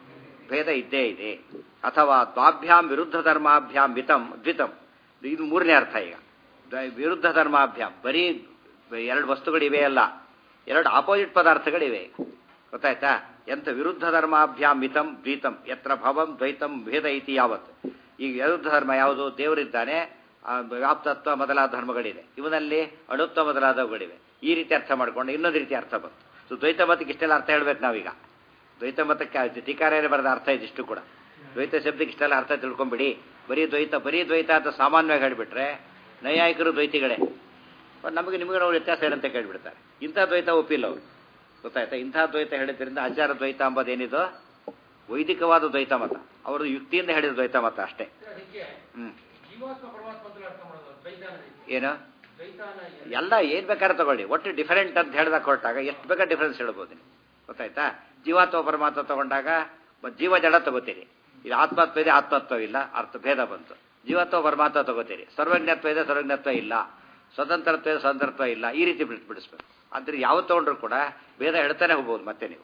ಭೇದ ಇದ್ದೇ ಇದೆ ಅಥವಾ ದ್ವಾಭ್ಯಾಂ ವಿರುದ್ಧ ಧರ್ಮಾಭ್ಯಾಂ ವಿತಂ ದ್ವಿತಂ ಇದು ಮೂರನೇ ಅರ್ಥ ಈಗ ದ್ವ- ವಿರುದ್ಧ ಧರ್ಮಾಭ್ಯಾಂ ಬರೀ ಎರಡು ವಸ್ತುಗಳಿವೆ ಅಲ್ಲ ಎರಡು ಆಪೋಸಿಟ್ ಪದಾರ್ಥಗಳಿವೆ ಗೊತ್ತಾಯ್ತಾ ಎಂತ ವಿರುದ್ಧ ಧರ್ಮಾಭ್ಯಾಂ ಮಿತಂ ದ್ವೈತಂ ಯತ್ರ ಭವಂ ದ್ವೈತಂ ಭೇದ ಇತಿ ಯಾವತ್ ಈಗ ವಿರುದ್ಧ ಧರ್ಮ ಯಾವುದು ದೇವರಿದ್ದಾನೆ ಆ, ವ್ಯಾಪ್ತತ್ವ ಮೊದಲಾದ ಧರ್ಮಗಳಿದೆ ಇವನಲ್ಲಿ ಅಣುತ್ವ ಮೊದಲಾದವುಗಳಿವೆ ಈ ರೀತಿ ಅರ್ಥ ಮಾಡ್ಕೊಂಡು ಇನ್ನೊಂದು ರೀತಿ ಅರ್ಥ ಬಂತು ಸೊ ದ್ವೈತ ಮತಕ್ಕೆ ಇಷ್ಟೆಲ್ಲ ಅರ್ಥ ಹೇಳ್ಬೇಕು ನಾವೀಗ ದ್ವೈತ ಮತಕ್ಕೆ ಟೀಕಾರ್ಯನೇ ಬರೆದ ಅರ್ಥ ಇದಿಷ್ಟು ಕೂಡ ದ್ವೈತ ಶಬ್ದಕ್ಕೆ ಇಷ್ಟೆಲ್ಲ ಅರ್ಥ ತಿಳ್ಕೊಂಬಿಡಿ ಬರೀ ದ್ವೈತ ಬರೀ ದ್ವೈತ ಅಂತ ಸಾಮಾನ್ಯವಾಗಿ ಹೇಳಿಬಿಟ್ರೆ ನೈಯಾಯಿಕರು ದ್ವೈತಿಗಳೇ but ನಮಗೆ ನಿಮಗೆ ಅವ್ರ ವ್ಯತ್ಯಾಸ ಏನಂತ ಕೇಳಿಬಿಡ್ತಾರೆ ಇಂಥ ದ್ವೈತ ಒಪ್ಪಿಲ್ಲ ಅವರು ಗೊತ್ತಾಯ್ತಾ ಇಂಥ ದ್ವೈತ ಹೇಳಿದ್ರಿಂದ ಆಚಾರ ದ್ವೈತ ಅಂಬೋದೇನಿದು ವೈದಿಕವಾದ ದ್ವೈತ ಮತ ಅವರು ಯುಕ್ತಿಯಿಂದ ಹೇಳಿದ ದ್ವೈತ ಮತ ಅಷ್ಟೇ ಅದಕ್ಕೆ ಹ್ಮ್ ಜೀವಾತ್ಮ ಪರಮಾತ್ಮ ಅಂತ ಅರ್ಥ ಮಾಡೋದು ದ್ವೈತಾನ ಏನು ದ್ವೈತಾನ ಎಲ್ಲ ಏನ್ ಬೇಕಾದ್ರೆ ತಗೊಳ್ಳಿ ಒಟ್ಟು ಡಿಫರೆಂಟ್ ಅಂತ ಹೇಳಿದಾಗ ಕೊಟ್ಟಾಗ ಎಷ್ಟು ಬೇಕಾದ್ರೆ ಡಿಫರೆನ್ಸ್ ಹೇಳ್ಬೋದು ನೀವು ಗೊತ್ತಾಯ್ತಾ ಜೀವಾತ್ಮ ಪರಮಾತ್ಮ ತಗೊಂಡಾಗ ಮ- ಜೀವ ಜಡ ತಗೋತೀರಿ ಇದು ಆತ್ಮತ್ವ ಇದೆ ಆತ್ಮತ್ವ ಇಲ್ಲ ಅರ್ಥ ಭೇದ ಬಂತು ಜೀವತ್ವ ಪರಮಾತ್ಮ ತಗೋತೀರಿ ಸರ್ವಜ್ಞತ್ವ ಇದೆ ಸರ್ವಜ್ಞತ್ವ ಇಲ್ಲ ಸ್ವತಂತ್ರತ್ವ ಇದೆ ಸ್ವತಂತ್ರತ್ವ ಇಲ್ಲ ಈ ರೀತಿ ಬಿಡಿಸ್ ಬಿಡಿಸ್ಬೇಕು ಅಂದ್ರೆ ಯಾವ ತಗೊಂಡ್ರು ಕೂಡ ಭೇದ ಹೇಳ್ತಾನೆ ಹೋಗ್ಬೋದು ಮತ್ತೆ ನೀವು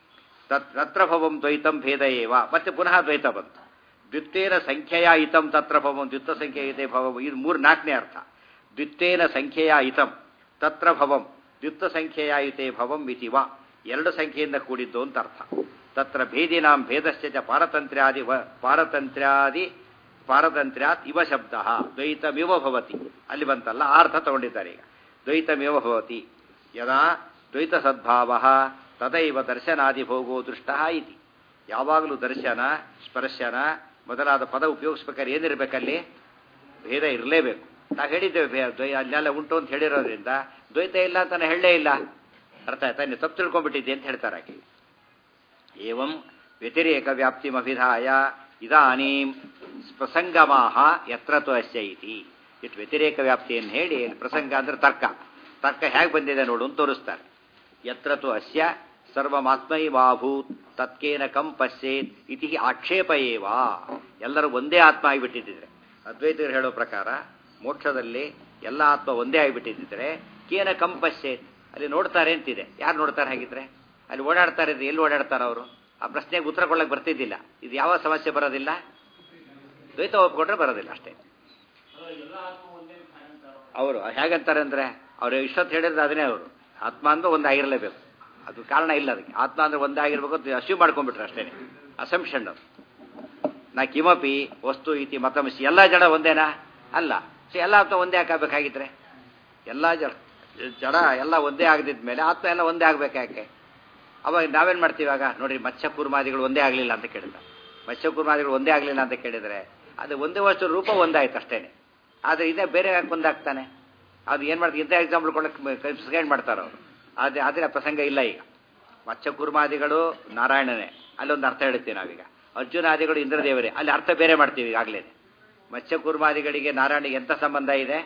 ತತ್ ತತ್ರ ಭವಂ ದ್ವೈತಂ ಭೇದ ಏವ ಮತ್ತೆ ಪುನಃ ದ್ವೈತ ಬಂತು ದ್ವಿತ್ವೇನ ಸಂಖ್ಯೆಯ ಇತಂ ತತ್ರ ಭವಂ ದ್ವಿತ್ವ ಸಂಖ್ಯೆ ಇದೆ ಭವಂ ಇದು ಮೂರು ನಾಲ್ಕನೇ ಅರ್ಥ ದ್ವಿತ್ವೇನ ಸಂಖ್ಯೆಯ ಇತಂ ತತ್ರ ಭವಂ ದ್ವಿತ್ವ ಸಂಖ್ಯೆಯ ಇತೆ ಭವಂ ಇತಿ ವಾ ಎರಡು ಸಂಖ್ಯೆಯಿಂದ ಕೂಡಿದ್ದು ಅಂತ ಅರ್ಥ ತತ್ರ ಭೇದಿನಾಂ ಭೇದಶ್ಚ ಚ ಪಾರತಂತ್ರ್ಯಾದಿ ವ ಪಾರತಂತ್ರ್ಯಾದಿ ಪಾರತಂತ್ರ್ಯಾತ್ ಇವ ಶಬ್ದ ದ್ವೈತಮಿವ ಭವತಿ ಅಲ್ಲಿ ಬಂತಲ್ಲ ಆ ಅರ್ಥ ತಗೊಂಡಿದ್ದಾರೆ ಈಗ ದ್ವೈತಮಿವ ಭವತಿ ಯದಾ ದ್ವೈತ ಸದ್ಭಾವ ತದೈವ ದರ್ಶನಾದಿ ಭೋಗೋ ದೃಷ್ಟ ಇತಿ ಯಾವಾಗಲೂ ದರ್ಶನ ಸ್ಪರ್ಶನ ಮೊದಲಾದ ಪದ ಉಪಯೋಗಿಸ್ಬೇಕಾದ್ರೆ ಏನಿರಬೇಕಲ್ಲಿ ಭೇದ ಇರಲೇಬೇಕು ನಾವು ಹೇಳಿದ್ದೇವೆ ಭೇ- ದ್ವೈ ಅಲ್ಲೆಲ್ಲ ಉಂಟು ಅಂತ ಹೇಳಿರೋದ್ರಿಂದ ದ್ವೈತ ಇಲ್ಲ ಅಂತ ನಾನು ಹೇಳಲೇ ಇಲ್ಲ ಅರ್ಥ ಆಯ್ತಾ ನೀವು ತಪ್ಪು ತಿಳ್ಕೊಂಡ್ಬಿಟ್ಟಿದ್ದೆ ಅಂತ ಹೇಳ್ತಾರೆ ಆಕೆ ಏವಂ ವ್ಯತಿರೇಕ ವ್ಯಾಪ್ತಿಮಭಿಧಾಯ ಇದಾನೀಂ ಪ್ರಸಂಗಮಾಹ ಯತ್ರ ತು ಅಸ್ಯ ಇತಿ ಇಷ್ಟು ವ್ಯತಿರೇಕ ವ್ಯಾಪ್ತಿಯನ್ನು ಹೇಳಿ ಇಲ್ಲಿ ಪ್ರಸಂಗ ಅಂದ್ರೆ ತರ್ಕ ತರ್ಕ ಹೇಗೆ ಬಂದಿದೆ ನೋಡು ಅಂತ ತೋರಿಸ್ತಾರೆ ಯತ್ರ ತು ಅಸ್ಯ ಸರ್ವಮಾತ್ಮೈವಾಭೂತ್ ತತ್ಕೇನ ಕಂ ಪಶ್ಯೇತ್ ಇತಿ ಆಕ್ಷೇಪ ಏವ ಎಲ್ಲರೂ ಒಂದೇ ಆತ್ಮ ಆಗಿಬಿಟ್ಟಿದ್ದಿದ್ರೆ ಅದ್ವೈತರು ಹೇಳೋ ಪ್ರಕಾರ ಮೋಕ್ಷದಲ್ಲಿ ಎಲ್ಲ ಆತ್ಮ ಒಂದೇ ಆಗಿಬಿಟ್ಟಿದ್ದಿದ್ರೆ ಕೇನ ಕಂ ಪಶ್ಯೇತ್ ಅಲ್ಲಿ ನೋಡ್ತಾರೆ ಅಂತಿದೆ ಯಾರು ನೋಡ್ತಾರೆ ಹಾಗಿದ್ರೆ ಅಲ್ಲಿ ಓಡಾಡ್ತಾರೆ ಅಂದ್ರೆ ಎಲ್ಲಿ ಓಡಾಡ್ತಾರೆ ಅವರು ಆ ಪ್ರಶ್ನೆಗೆ ಉತ್ತರ ಕೊಡಕ್ಕೆ ಬರ್ತಿದ್ದಿಲ್ಲ ಇದು ಯಾವ ಸಮಸ್ಯೆ ಬರೋದಿಲ್ಲ ದ್ವೈತ ಒಪ್ಕೊಂಡ್ರೆ ಬರೋದಿಲ್ಲ ಅಷ್ಟೇ ಅವರು ಹೇಗಂತಾರೆ ಅಂದ್ರೆ ಅವ್ರು ಇಷ್ಟೊತ್ತು ಹೇಳಿದ್ರೆ ಅದನ್ನೇ ಅವರು ಆತ್ಮ ಅಂದ್ರೆ ಒಂದಾಗಿರಲೇಬೇಕು ಅದು ಕಾರಣ ಇಲ್ಲ ಅದಕ್ಕೆ ಆತ್ಮ ಅಂದ್ರೆ ಒಂದಾಗಿರ್ಬೇಕು ಅಂತ ಅಶ್ಯೂ ಮಾಡ್ಕೊಂಡ್ಬಿಟ್ರೆ ಅಷ್ಟೇ ಅಸಂಪ್ಷನ್ ಅದು ನಾ ಕಿಮಪಿ ವಸ್ತು ಇತಿ ಮತಮಿಸಿ ಎಲ್ಲ ಜಡ ಒಂದೇನಾ ಅಲ್ಲ ಸೊ ಎಲ್ಲ ಆತ್ಮ ಒಂದೇ ಹಾಕಬೇಕಾಗಿದ್ರೆ ಎಲ್ಲ ಜಡ ಜಡ ಎಲ್ಲ ಒಂದೇ ಆಗದಿದ್ಮೇಲೆ ಆತ್ಮ ಎಲ್ಲ ಒಂದೇ ಆಗ್ಬೇಕು ಯಾಕೆ ಅವಾಗ ನಾವೇನು ಮಾಡ್ತೀವಿ ಆಗ ನೋಡ್ರಿ ಮತ್ಸ್ಯ ಕೂರ್ಮಾದಿಗಳು ಒಂದೇ ಆಗಲಿಲ್ಲ ಅಂತ ಕೇಳಿದ ಮತ್ಸ್ಯ ಕೂರ್ಮಾದಿಗಳು ಒಂದೇ ಆಗಲಿಲ್ಲ ಅಂತ ಕೇಳಿದರೆ ಅದು ಒಂದೇ ವಸ್ತು ರೂಪ ಒಂದಾಯ್ತು ಅಷ್ಟೇನೆ ಆದರೆ ಇದೇ ಬೇರೆ ಯಾಕೆ ಒಂದಾಗ್ತಾನೆ ಅದು ಏನು ಮಾಡ್ತಾರೆ ಇಂಥ ಎಕ್ಸಾಂಪಲ್ ಕೊಡಕ್ಕೆ ಸೆಕೆಂಡ್ ಮಾಡ್ತಾರೆ ಅವರು ಆದರೆ ಆದರೆ ಪ್ರಸಂಗ ಇಲ್ಲ ಈಗ ಮತ್ಸ್ಯ ಕೂರ್ಮಾದಿಗಳು ನಾರಾಯಣನೇ ಅಲ್ಲೊಂದು ಅರ್ಥ ಹೇಳ್ತೀವಿ ನಾವೀಗ ಅರ್ಜುನಾದಿಗಳು ಇಂದ್ರದೇವರೇ ಅಲ್ಲಿ ಅರ್ಥ ಬೇರೆ ಮಾಡ್ತೀವಿ ಈಗಾಗಲೇ ಮತ್ಸ್ಯ ಕೂರ್ಮಾದಿಗಳಿಗೆ ನಾರಾಯಣಿಗೆ ಎಂಥ ಸಂಬಂಧ ಇದೆ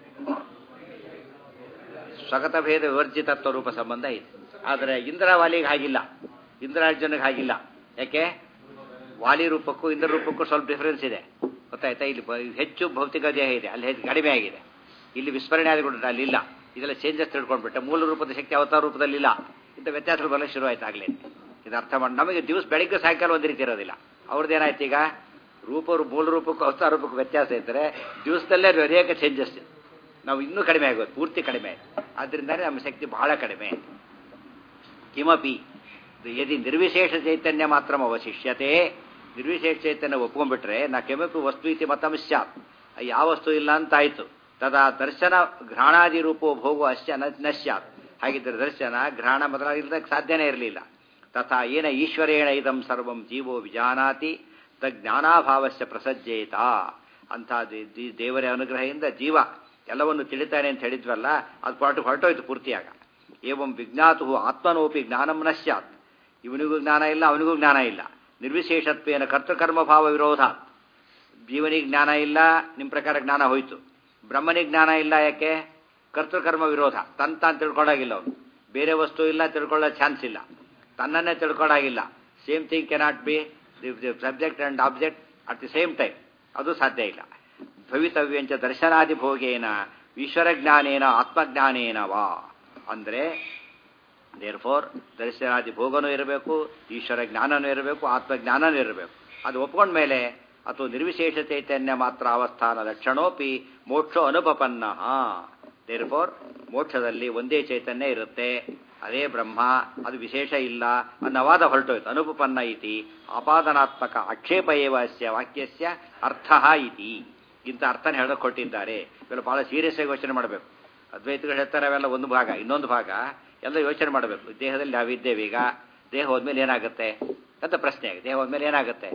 ಸ್ವಗತ ಭೇದ ವಿವರ್ಜಿತತ್ವ ರೂಪ ಸಂಬಂಧ ಇದೆ ಆದರೆ ಇಂದ್ರ ವಾಲಿಗೆ ಹಾಗಿಲ್ಲ ಇಂದ್ರಾರ್ಜುನಿಗೆ ಹಾಗಿಲ್ಲ ಯಾಕೆ ವಾಲಿ ರೂಪಕ್ಕೂ ಇಂದ್ರ ರೂಪಕ್ಕೂ ಸ್ವಲ್ಪ ಡಿಫರೆನ್ಸ್ ಇದೆ ಗೊತ್ತಾಯ್ತಾ ಇಲ್ಲಿ ಬ- ಹೆಚ್ಚು ಭೌತಿಕ ದೇಹ ಇದೆ ಅಲ್ಲಿ ಹೆಚ್ಚು ಕಡಿಮೆ ಆಗಿದೆ ಇಲ್ಲಿ ವಿಸ್ಮರಣೆ ಆದಿಗಳು ಅಲ್ಲಿ ಇಲ್ಲ ಇದೆಲ್ಲ ಚೇಂಜಸ್ ತಿಳ್ಕೊಂಡ್ಬಿಟ್ಟೆ ಮೂಲ ರೂಪದ ಶಕ್ತಿ ಅವತಾರ ರೂಪದಲ್ಲಿ ಇಲ್ಲ ಇಂಥ ವ್ಯತ್ಯಾಸಗಳು ಬರಲಿಕ್ಕೆ ಶುರು ಆಯ್ತು ಆಗಲೇ ಇದು ಅರ್ಥ ಮಾಡಿ ನಮಗೆ ದಿವಸ ಬೆಳಿಗ್ಗೆ ಸಾಯಂಕಾಲ ಒಂದು ರೀತಿ ಇರೋದಿಲ್ಲ ಅವ್ರದ್ದು ಏನಾಯ್ತು ಈಗ ರೂಪ ಮೂಲ ರೂಪಕ್ಕೂ ಅವತಾರ ರೂಪಕ್ಕೂ ವ್ಯತ್ಯಾಸ ಇದ್ದರೆ ದಿವಸದಲ್ಲೇ ಅನೇಕ ಚೇಂಜಸ್ ನಾವು ಇನ್ನೂ ಕಡಿಮೆ ಆಗೋದು ಪೂರ್ತಿ ಕಡಿಮೆ ಆದ್ದರಿಂದಲೇ ನಮ್ಮ ಶಕ್ತಿ ಬಹಳ ಕಡಿಮೆ ಕಿಮಪಿ ಯದಿ ನಿರ್ವಿಶೇಷ ಚೈತನ್ಯ ಮಾತ್ರ ಅವಶಿಷ್ಯತೆ ನಿರ್ವಿಶೇಷ ಚೈತನ್ಯ ಒಪ್ಕೊಂಡ್ಬಿಟ್ರೆ ನಾ ಕೆಮಪಿ ವಸ್ತು ಇತಿ ಮತಂ ಸ್ಯಾತ್ ಯಾವ ವಸ್ತು ಇಲ್ಲ ಅಂತ ಆಯ್ತು ತದಾ ದರ್ಶನ ಘ್ರಾಣಾದಿ ರೂಪೋ ಭೋಗೋ ಅಶ್ಯ ನ ನ ಸ್ಯಾತ್ ಹಾಗಿದ್ದರೆ ದರ್ಶನ ಘ್ರಾಣ ಮೊದಲಾಗಿದ್ದಕ್ಕೆ ಸಾಧ್ಯನೇ ಇರಲಿಲ್ಲ ತಥಾ ಏನ ಈಶ್ವರೇಣ ಇದಂ ಸರ್ವಂ ಜೀವೋ ವಿಜಾನಾತಿ ತಜ್ಞಾನಾಭಾವಸ್ಯ ಪ್ರಸಜ್ಜೇತ ಅಂಥ ದೇ- ದೇ- ದೇವರ ಅನುಗ್ರಹದಿಂದ ಜೀವ ಎಲ್ಲವನ್ನು ತಿಳಿತಾನೆ ಅಂತ ಹೇಳಿದ್ವಲ್ಲ ಅದು ಪಾಟು ಹೊರಟೋಯ್ತು ಪೂರ್ತಿಯಾಗ ಏವಂ ವಿಜ್ಞಾತು ಆತ್ಮನೋಪಿ ಜ್ಞಾನಂ ನ ಸ್ಯಾತ್ ಇವನಿಗೂ ಜ್ಞಾನ ಇಲ್ಲ ಅವನಿಗೂ ಜ್ಞಾನ ಇಲ್ಲ ನಿರ್ವಿಶೇಷತ್ವೇನ ಕರ್ತೃಕರ್ಮ ಭಾವ ವಿರೋಧ ಜೀವನಿಗೆ ಜ್ಞಾನ ಇಲ್ಲ ನಿಮ್ಮ ಪ್ರಕಾರ ಜ್ಞಾನ ಹೋಯ್ತು ಬ್ರಹ್ಮನಿಗೆ ಜ್ಞಾನ ಇಲ್ಲ ಯಾಕೆ ಕರ್ತೃಕರ್ಮ ವಿರೋಧ ತನ್ ತಾನು ತಿಳ್ಕೊಂಡಾಗಿಲ್ಲ ಅವನು ಬೇರೆ ವಸ್ತು ಇಲ್ಲ ತಿಳ್ಕೊಳ್ಳೋ ಚಾನ್ಸ್ ಇಲ್ಲ ತನ್ನನ್ನೇ ತಿಳ್ಕೊಂಡಾಗಿಲ್ಲ same thing cannot be subject and object at the same time ಅದು ಸಾಧ್ಯ ಇಲ್ಲ ಭವಿತವ್ಯಂಚ ದರ್ಶನಾದಿ ಭೋಗೇನ ಈಶ್ವರ ಜ್ಞಾನೇನ ಆತ್ಮಜ್ಞಾನೇನ ವಾ ಅಂದರೆ ದೇರ್ ಫೋರ್ ದರ್ಶನಾದಿ ಭೋಗನೂ ಇರಬೇಕು ಈಶ್ವರ ಜ್ಞಾನನೂ ಇರಬೇಕು ಆತ್ಮಜ್ಞಾನನೂ ಇರಬೇಕು ಅದು ಒಪ್ಕೊಂಡ ಮೇಲೆ ಅಥವಾ ನಿರ್ವಿಶೇಷ ಚೈತನ್ಯ ಮಾತ್ರ ಅವಸ್ಥಾನ ಲಕ್ಷಣೋಪಿ ಮೋಕ್ಷ ಅನುಪಪನ್ನ ದೇರ್ ಫೋರ್ ಮೋಕ್ಷದಲ್ಲಿ ಒಂದೇ ಚೈತನ್ಯ ಇರುತ್ತೆ ಅದೇ ಬ್ರಹ್ಮ ಅದು ವಿಶೇಷ ಇಲ್ಲ ಅನ್ನವಾದ ಹೊರಟೋಯ್ತು ಅನುಪಪನ್ನ ಇತಿ ಆಪಾದನಾತ್ಮಕ ಆಕ್ಷೇಪ ಏವ ಅಸ್ಯ ವಾಕ್ಯಸ್ಯ ಅರ್ಥ ಇತಿ ಇಂಥ ಅರ್ಥನ ಹೇಳಕ್ ಕೊಟ್ಟಿದ್ದಾರೆ ಇವೆಲ್ಲ ಬಹಳ ಸೀರಿಯಸ್ ಆಗಿ ಯೋಚನೆ ಮಾಡಬೇಕು ಅದ್ವೈತಗಳು ಹೇಳ್ತಾರೆ ಅವೆಲ್ಲ ಒಂದು ಭಾಗ ಇನ್ನೊಂದು ಭಾಗ ಎಲ್ಲ ಯೋಚನೆ ಮಾಡಬೇಕು ದೇಹದಲ್ಲಿ ನಾವಿದ್ದೇವೆ ಈಗ ದೇಹ ಹೋದ್ಮೇಲೆ ಏನಾಗುತ್ತೆ ಅಂತ ಪ್ರಶ್ನೆ ಆಗಿದೆ ದೇಹ ಹೋದ್ಮೇಲೆ ಏನಾಗುತ್ತೆ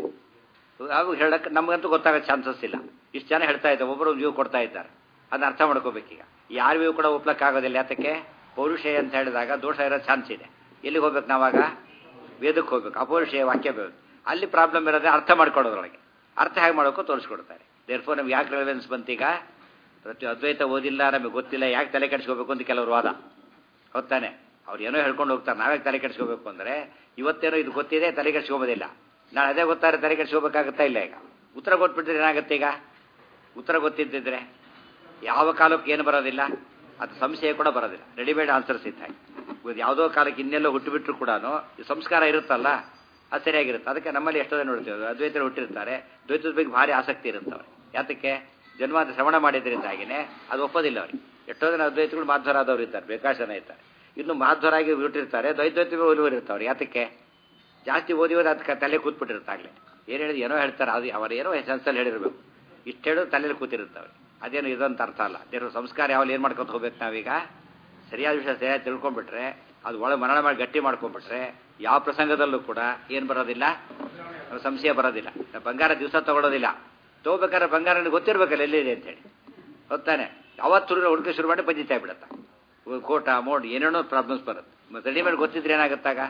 ಅವು ಹೇಳಕ್ಕೆ ನಮಗಂತೂ ಗೊತ್ತಾಗೋ ಚಾನ್ಸಸ್ ಇಲ್ಲ ಇಷ್ಟು ಜನ ಹೇಳ್ತಾ ಇದ್ದಾರೆ ಒಬ್ಬರು ವ್ಯೂ ಕೊಡ್ತಾ ಇದ್ದಾರೆ ಅದನ್ನ ಅರ್ಥ ಮಾಡ್ಕೋಬೇಕೀಗ ಯಾರ ವ್ಯೂ ಕೂಡ ಒಪ್ಲಕ್ಕಾಗೋದಿಲ್ಲ ಯಾತಕ್ಕೆ ಪೌರುಷಯ ಅಂತ ಹೇಳಿದಾಗ ದೋಷ ಇರೋ ಚಾನ್ಸ್ ಇದೆ ಎಲ್ಲಿಗೆ ಹೋಗ್ಬೇಕು ನಾವಾಗ ವೇದಕ್ಕೆ ಹೋಗ್ಬೇಕು ಅಪೌರುಷಯ ವಾಕ್ಯ ಬೇಕು ಅಲ್ಲಿ ಪ್ರಾಬ್ಲಮ್ ಇರೋದೇ ಅರ್ಥ ಮಾಡ್ಕೊಳ್ಳೋದ್ರೊಳಗೆ ಅರ್ಥ ಹೇಗೆ ಮಾಡೋಕ್ಕೂ ತೋರಿಸ್ಕೊಡ್ತಾರೆ ದೇರ್ಫೋರ್ ನಮ್ಗೆ ಯಾಕೆ ರೆಲೆವೆನ್ಸ್ ಬಂತೀಗ ಪ್ರತಿ ಅದ್ವೈತ ಓದಿಲ್ಲ ನಮಗೆ ಗೊತ್ತಿಲ್ಲ ಯಾಕೆ ತಲೆ ಕೆಡಿಸ್ಕೋಬೇಕು ಅಂತ ಕೆಲವರು ವಾದ ಹೊತ್ತಾನೆ ಅವ್ರು ಏನೋ ಹೇಳ್ಕೊಂಡು ಹೋಗ್ತಾರೆ ನಾವೇ ತಲೆ ಕೆಡಿಸ್ಕೋಬೇಕು ಅಂದರೆ ಇವತ್ತೇನೋ ಇದು ಗೊತ್ತಿದೆ ತಲೆ ಕೆಡಿಸ್ಕೋಬೋದಿಲ್ಲ ನಾನು ಅದೇ ಗೊತ್ತಾರೆ ತಲೆ ಕೆಡಿಸ್ಕೋಬೇಕಾಗುತ್ತಾ ಇಲ್ಲ ಈಗ ಉತ್ತರ ಕೊಟ್ಬಿಟ್ರೆ ಏನಾಗುತ್ತೆ ಈಗ ಉತ್ತರ ಗೊತ್ತಿದ್ದಿದ್ರೆ ಯಾವ ಕಾಲಕ್ಕೆ ಏನು ಬರೋದಿಲ್ಲ ಅದು ಸಂಶಯ ಕೂಡ ಬರೋದಿಲ್ಲ ರೆಡಿಮೇಡ್ ಆನ್ಸರ್ಸ್ ಇದ್ದ ಹಾಗೆ ಇವತ್ತು ಯಾವುದೋ ಕಾಲಕ್ಕೆ ಇನ್ನೆಲ್ಲೋ ಹುಟ್ಟುಬಿಟ್ರು ಕೂಡ ಸಂಸ್ಕಾರ ಇರುತ್ತಲ್ಲ ಅದು ಸರಿಯಾಗಿರುತ್ತೆ ಅದಕ್ಕೆ ನಮ್ಮಲ್ಲಿ ಎಷ್ಟೋ ಜನ ನೋಡ್ತೀವಿ ಅದ್ವೈತರು ಹುಟ್ಟಿರ್ತಾರೆ ದ್ವೈತದ ಬಗ್ಗೆ ಭಾರಿ ಆಸಕ್ತಿ ಇರುತ್ತೆ ಅವ್ರಿಗೆ ಯಾತಕ್ಕೆ ಜನ್ಮಾಂತ ಶ್ರವಣ ಮಾಡಿದ್ರಿಂದಾಗಿನೇ ಅದು ಒಪ್ಪೋದಿಲ್ಲ ಅವ್ರಿಗೆ ಎಷ್ಟೋ ಜನ ಅದ್ವೈತಗಳು ಮಾಧ್ವರಾದವ್ರು ಇರ್ತಾರೆ ಬೇಕಾಶ ಜನ ಇರ್ತಾರೆ ಇನ್ನು ಮಾಧ್ವರಾಗಿ ಹುಟ್ಟಿರ್ತಾರೆ ದ್ವೈತದ್ವೈತ ಓದುವರು ಇರ್ತಾವ್ರು ಯಾತಕ್ಕೆ ಜಾಸ್ತಿ ಓದಿ ಓದಿ ಅದಕ್ಕೆ ತಲೆ ಕೂತ್ಬಿಟ್ಟಿರುತ್ತಾಗಲೇ ಏನು ಹೇಳಿದ್ ಏನೋ ಹೇಳ್ತಾರೆ ಅದು ಅವರು ಏನೋ ಸೆನ್ಸಲ್ಲಿ ಹೇಳಿರ್ಬೇಕು ಇಷ್ಟು ಹೇಳೋದು ತಲೆಯಲ್ಲಿ ಕೂತಿರುತ್ತವೆ ಅದೇನು ಇದಂತ ಅರ್ಥ ಅಲ್ಲ ದೇವ್ರ ಸಂಸ್ಕಾರ ಯಾವಲ್ಲಿ ಏನು ಮಾಡ್ಕೊತ ಹೋಗ್ಬೇಕು ನಾವೀಗ ಸರಿಯಾದ ವಿಷಯ ಸರಿಯಾಗಿ ತಿಳ್ಕೊಂಡ್ಬಿಟ್ರೆ ಅದು ಒಳ ಮರಣ ಮಾಡಿ ಗಟ್ಟಿ ಮಾಡ್ಕೊಂಡ್ಬಿಟ್ರೆ ಯಾವ ಪ್ರಸಂಗದಲ್ಲೂ ಕೂಡ ಏನು ಬರೋದಿಲ್ಲ ಸಂಶಯ ಬರೋದಿಲ್ಲ ನಾವು ಬಂಗಾರ ದಿವಸ ತಗೊಳ್ಳೋದಿಲ್ಲ ತಗೋಬೇಕಾದ್ರೆ ಬಂಗಾರ ನನಗೆ ಗೊತ್ತಿರ್ಬೇಕಲ್ಲ ಎಲ್ಲಿದೆ ಅಂತೇಳಿ ಹೊತ್ತಾನೆ ಅವತ್ತು ಹುಡುಕ ಶುರು ಮಾಡಿ ಪಂಜಿತಾ ಬಿಡತ್ತ ಕೋಟ ಮೋಡ್ ಏನೇನೋ ಪ್ರಾಬ್ಲಮ್ಸ್ ಬರುತ್ತೆ ಮತ್ತೆ ರೆಡಿಮೇಡ್ ಗೊತ್ತಿದ್ರೆ ಏನಾಗುತ್ತಾಗ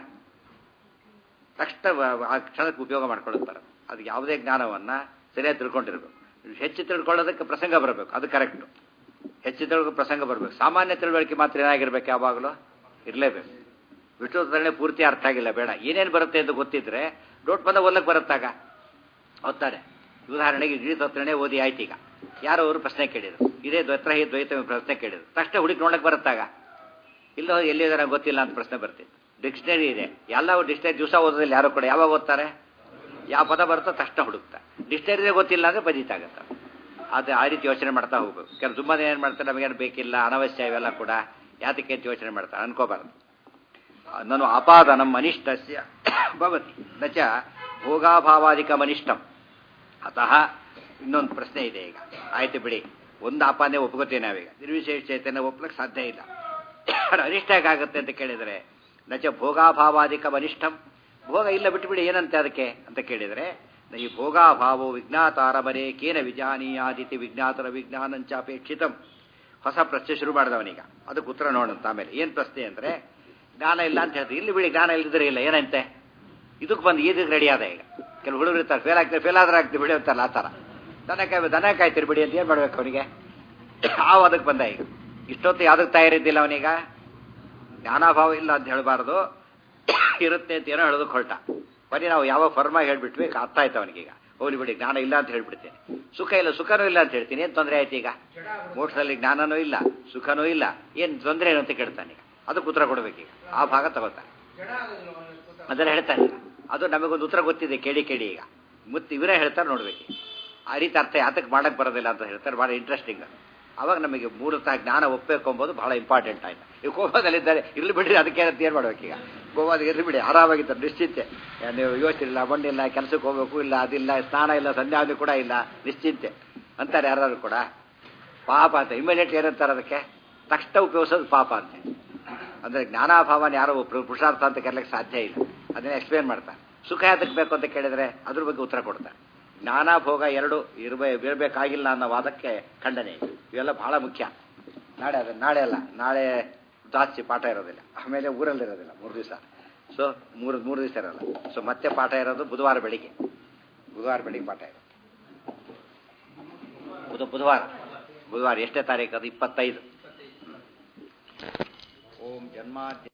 ತಕ್ಷಣ ವ- ಆ ಕ್ಷಣಕ್ಕೆ ಉಪಯೋಗ ಮಾಡ್ಕೊಳ್ಳುತ್ತಾರೆ ಅದು ಯಾವುದೇ ಜ್ಞಾನವನ್ನು ಸರಿಯಾಗಿ ತಿಳ್ಕೊಂಡಿರ್ಬೇಕು ಹೆಚ್ಚು ತಿಳ್ಕೊಳ್ಳೋದಕ್ಕೆ ಪ್ರಸಂಗ ಬರಬೇಕು ಅದು ಕರೆಕ್ಟು ಹೆಚ್ಚು ತಿಳ್ಕೊ ಪ್ರಸಂಗ ಬರಬೇಕು ಸಾಮಾನ್ಯ ತಿಳುವಳಿಕೆ ಮಾತ್ರ ಏನಾಗಿರ್ಬೇಕು ಯಾವಾಗಲೂ ಇರಲೇಬೇಕು ವಿಷ್ಣು ಪೂರ್ತಿ ಅರ್ಥ ಆಗಿಲ್ಲ ಬೇಡ ಏನೇನು ಬರುತ್ತೆ ಅಂತ ಗೊತ್ತಿದ್ರೆ ಡೋಟ್ ಬಂದ ಓದಕ್ಕೆ ಬರುತ್ತಾಗ ಓದ್ತಾರೆ ಉದಾಹರಣೆಗೆ ಇಡೀ ತತ್ವನೇ ಓದಿ ಆಯ್ತು ಈಗ ಯಾರೋ ಅವರು ಪ್ರಶ್ನೆ ಕೇಳಿದ್ರು ಇದೇ ದ್ವೈತ್ರ ಹಿ ದ್ವೈತ ಪ್ರಶ್ನೆ ಕೇಳಿದ್ರು ತಕ್ಷಣ ಹುಡುಕಿ ನೋಡಕ್ಕೆ ಬರುತ್ತಾಗ ಇಲ್ಲ ಎಲ್ಲಿದ್ದಾರೆ ಗೊತ್ತಿಲ್ಲ ಅಂತ ಪ್ರಶ್ನೆ ಬರ್ತಿತ್ತು ಡಿಕ್ಷನರಿ ಇದೆ ಎಲ್ಲ ಡಿಕ್ಷನರಿ ದಿವಸ ಓದೋದಿಲ್ಲ ಯಾರು ಕೂಡ ಯಾವಾಗ ಓದ್ತಾರೆ ಯಾವ ಪದ ಬರುತ್ತೋ ತಕ್ಷಣ ಹುಡುಕ್ತಾರೆ ಡಿಕ್ಷನರಿನೇ ಗೊತ್ತಿಲ್ಲ ಅಂದರೆ ಬಜಿತಾಗತ್ತೆ ಅದು ಆ ರೀತಿ ಯೋಚನೆ ಮಾಡ್ತಾ ಹೋಗ್ಬೇಕು ಕೆಲವು ತುಂಬ ಏನು ಮಾಡ್ತಾರೆ ನಮಗೇನು ಬೇಕಿಲ್ಲ ಅನವಶ್ಯ ಇವೆಲ್ಲ ಕೂಡ ಯಾತಕ್ಕೆ ಅಂತ ಯೋಚನೆ ಮಾಡ್ತಾರೆ ಅನ್ಕೋಬಾರ್ದು ನಾನು ಅಪಾದನಂ ಅನಿಷ್ಟಸ್ಯ ಭವತಿ ನಚ ಭೋಗಾಭಾವಾದಿಕಮನಿಷ್ಟಂ ಅತಃ ಇನ್ನೊಂದು ಪ್ರಶ್ನೆ ಇದೆ ಈಗ ಆಯ್ತು ಬಿಡಿ ಒಂದು ಆಪಾದನೆ ಒಪ್ಕೋತೀವಿ ನಾವೀಗ ನಿರ್ವಿಶೇಷ ಚೈತನ್ಯ ಒಪ್ಲಕ್ಕೆ ಸಾಧ್ಯ ಇಲ್ಲ ಅದು ಅನಿಷ್ಟ ಹೇಗಾಗುತ್ತೆ ಅಂತ ಕೇಳಿದರೆ ನಚ ಭೋಗಾಭಾವಾದಿಕಂ ಅನಿಷ್ಟಂ ಭೋಗ ಇಲ್ಲ ಬಿಟ್ಟುಬಿಡಿ ಏನಂತೆ ಅದಕ್ಕೆ ಅಂತ ಕೇಳಿದರೆ ಈ ಭೋಗಾಭಾವೋ ವಿಜ್ಞಾತಾರಬರೇ ಕೇನ ವಿಜಾನೀಯಾದಿತಿ ವಿಜ್ಞಾತರ ವಿಜ್ಞಾನಂಚಾಪೇಕ್ಷಿತಂ ಹೊಸ ಪ್ರಶ್ನೆ ಶುರು ಮಾಡಿದವನೀಗ ಅದಕ್ಕೆ ಉತ್ತರ ನೋಡಂತ ಆಮೇಲೆ ಏನು ಪ್ರಶ್ನೆ ಅಂದರೆ ಜ್ಞಾನ ಇಲ್ಲ ಅಂತ ಹೇಳ್ತೀವಿ ಇಲ್ಲಿ ಬಿಡಿ ಜ್ಞಾನ ಇಲ್ಲದ್ರೆ ಇಲ್ಲ ಏನಂತೆ ಇದಕ್ಕೆ ಬಂದು ಇದಕ್ಕೆ ರೆಡಿ ಆದ ಈಗ ಕೆಲವು ಹುಡುಗರು ಇರ್ತಾರೆ ಫೇಲ್ ಆಗ್ತಾರೆ ಫೇಲ್ ಆದ್ರೆ ಆಗ್ತೀವಿ ಬಿಡಿ ಅಂತಾರಲ್ಲ ಆ ಥರ ದನ ಕಾಯ್ ದನ ಕಾಯ್ತೀರಿ ಬಿಡಿ ಅಂತ ಏನು ಮಾಡ್ಬೇಕು ಅವನಿಗೆ ಹಾವು ಅದಕ್ಕೆ ಬಂದ ಈಗ ಇಷ್ಟೊತ್ತು ಯಾವುದಕ್ಕೆ ತಯಾರಿದ್ದಿಲ್ಲ ಅವನೀಗ ಜ್ಞಾನಾಭಾವ ಇಲ್ಲ ಅಂತ ಹೇಳಬಾರ್ದು ಇರುತ್ತೆ ಅಂತ ಏನೋ ಹೇಳೋದಕ್ಕೆ ಹೊರಟ ಬರೀ ನಾವು ಯಾವ ಫರ್ಮಾಗಿ ಹೇಳ್ಬಿಟ್ವಿ ಅರ್ಥ ಆಯ್ತು ಅವನಿಗೀಗ ಹೋಗ್ಲಿ ಬಿಡಿ ಜ್ಞಾನ ಇಲ್ಲ ಅಂತ ಹೇಳ್ಬಿಡ್ತೇನೆ ಸುಖ ಇಲ್ಲ ಸುಖನೂ ಇಲ್ಲ ಅಂತ ಹೇಳ್ತೀನಿ ಏನು ತೊಂದರೆ ಆಯ್ತು ಈಗ ಮೋಕ್ಷದಲ್ಲಿ ಜ್ಞಾನನೂ ಇಲ್ಲ ಸುಖನೂ ಇಲ್ಲ ಏನು ತೊಂದರೆ ಏನು ಅಂತ ಕೇಳ್ತಾನೆ ಅದಕ್ಕೆ ಉತ್ತರ ಕೊಡಬೇಕೀಗ ಆ ಭಾಗ ತಗೋತಾನೆ ಜಡ ಆಗೋದಿಲ್ಲ ಅವನಲ್ಲಿ ಕೂತ ಅದನ್ನ ಹೇಳ್ತಾನೆ ಈಗ. ಅದು ನಮಗೊಂದು ಉತ್ತರ ಗೊತ್ತಿದೆ ಕೇಳಿ ಕೇಳಿ ಈಗ ಮತ್ತೆ ಇವರೇ ಹೇಳ್ತಾರೆ ನೋಡ್ಬೇಕು ಆ ರೀತಿ ಅರ್ಥ ಯಾತಕ್ಕೆ ಮಾಡಕ್ಕೆ ಬರೋದಿಲ್ಲ ಅಂತ ಹೇಳ್ತಾರೆ ಭಾಳ ಇಂಟ್ರೆಸ್ಟಿಂಗ್ ಅವಾಗ ನಮಗೆ ಮೂಲತಃ ಜ್ಞಾನ ಒಪ್ಪಬೇಕು ಎಂಬುದು ಬಹಳ ಇಂಪಾರ್ಟೆಂಟ್ ಆಯ್ತು ಈಗ ಗೋವಾದಲ್ಲಿದ್ದಾರೆ ಇರ್ಲಿ ಬಿಡ್ರಿ ಅದಕ್ಕೆ ಏನಂತ ಏನು ಮಾಡ್ಬೇಕೀಗ ಗೋವಾದ ಇರ್ಲಿ ಬಿಡಿ ಆರಾಮಾಗಿದ್ದಾರೆ ನಿಶ್ಚಿಂತೆ ಏ, ನೀವು ಯೋಚನೆ ಇಲ್ಲ ಮಣ್ಣಿಲ್ಲ ಕೆಲಸಕ್ಕೆ ಹೋಗ್ಬೇಕು ಇಲ್ಲ ಅದಿಲ್ಲ ಸ್ನಾನ ಇಲ್ಲ ಸಂಧ್ಯಾವಧಿ ಕೂಡ ಇಲ್ಲ ನಿಶ್ಚಿಂತೆ ಅಂತಾರೆ ಯಾರು ಕೂಡ ಪಾಪ ಅಂತ ಇಮಿಡಿಯೇಟ್ ಏನಂತಾರೆ ಅದಕ್ಕೆ ತಕ್ಷಣ ಉಪಯೋಗಿಸೋದು ಪಾಪ ಅಂತ ಅಂದ್ರೆ ಜ್ಞಾನಾಭಾವನ ಯಾರೋ ಪುರು- ಪುರುಷಾರ್ಥ ಅಂತ ಕರೀಲಿಕ್ಕೆ ಸಾಧ್ಯ ಇಲ್ಲ ಅದನ್ನ ಎಕ್ಸ್ಪ್ಲೇನ್ ಮಾಡ್ತಾರೆ ಸುಖ ಯಾತಕ್ಕೆ ಬೇಕು ಅಂತ ಕೇಳಿದ್ರೆ ಅದ್ರ ಬಗ್ಗೆ ಉತ್ತರ ಕೊಡ್ತಾರೆ ಜ್ಞಾನಾಭೋಗ ಎರಡು ಇರಬೇ ಇರಬೇಕಾಗಿಲ್ಲ ಅನ್ನೋ ವಾದಕ್ಕೆ ಖಂಡನೆ ಇದೆ ಇವೆಲ್ಲ ಬಹಳ ಮುಖ್ಯ ನಾಳೆ ಅದ ನಾಳೆ ಅಲ್ಲ ನಾಳೆ ಜಾಸ್ತಿ ಪಾಠ ಇರೋದಿಲ್ಲ ಆಮೇಲೆ ಊರಲ್ಲಿ ಇರೋದಿಲ್ಲ ಮೂರು ದಿವಸ ಸೊ ಮೂರು ಮೂರು ದಿವಸ ಇರೋಲ್ಲ ಸೊ ಮತ್ತೆ ಪಾಠ ಇರೋದು ಬುಧವಾರ ಬೆಳಿಗ್ಗೆ ಬುಧವಾರ ಬೆಳಿಗ್ಗೆ ಪಾಠ ಇರೋದು ಬುಧ ಬುಧವಾರ ಬುಧವಾರ ಎಷ್ಟೇ ತಾರೀಕು ಅದು ಇಪ್ಪತ್ತೈದು ಓಂ ಜನ್ಮಾದ್ಯ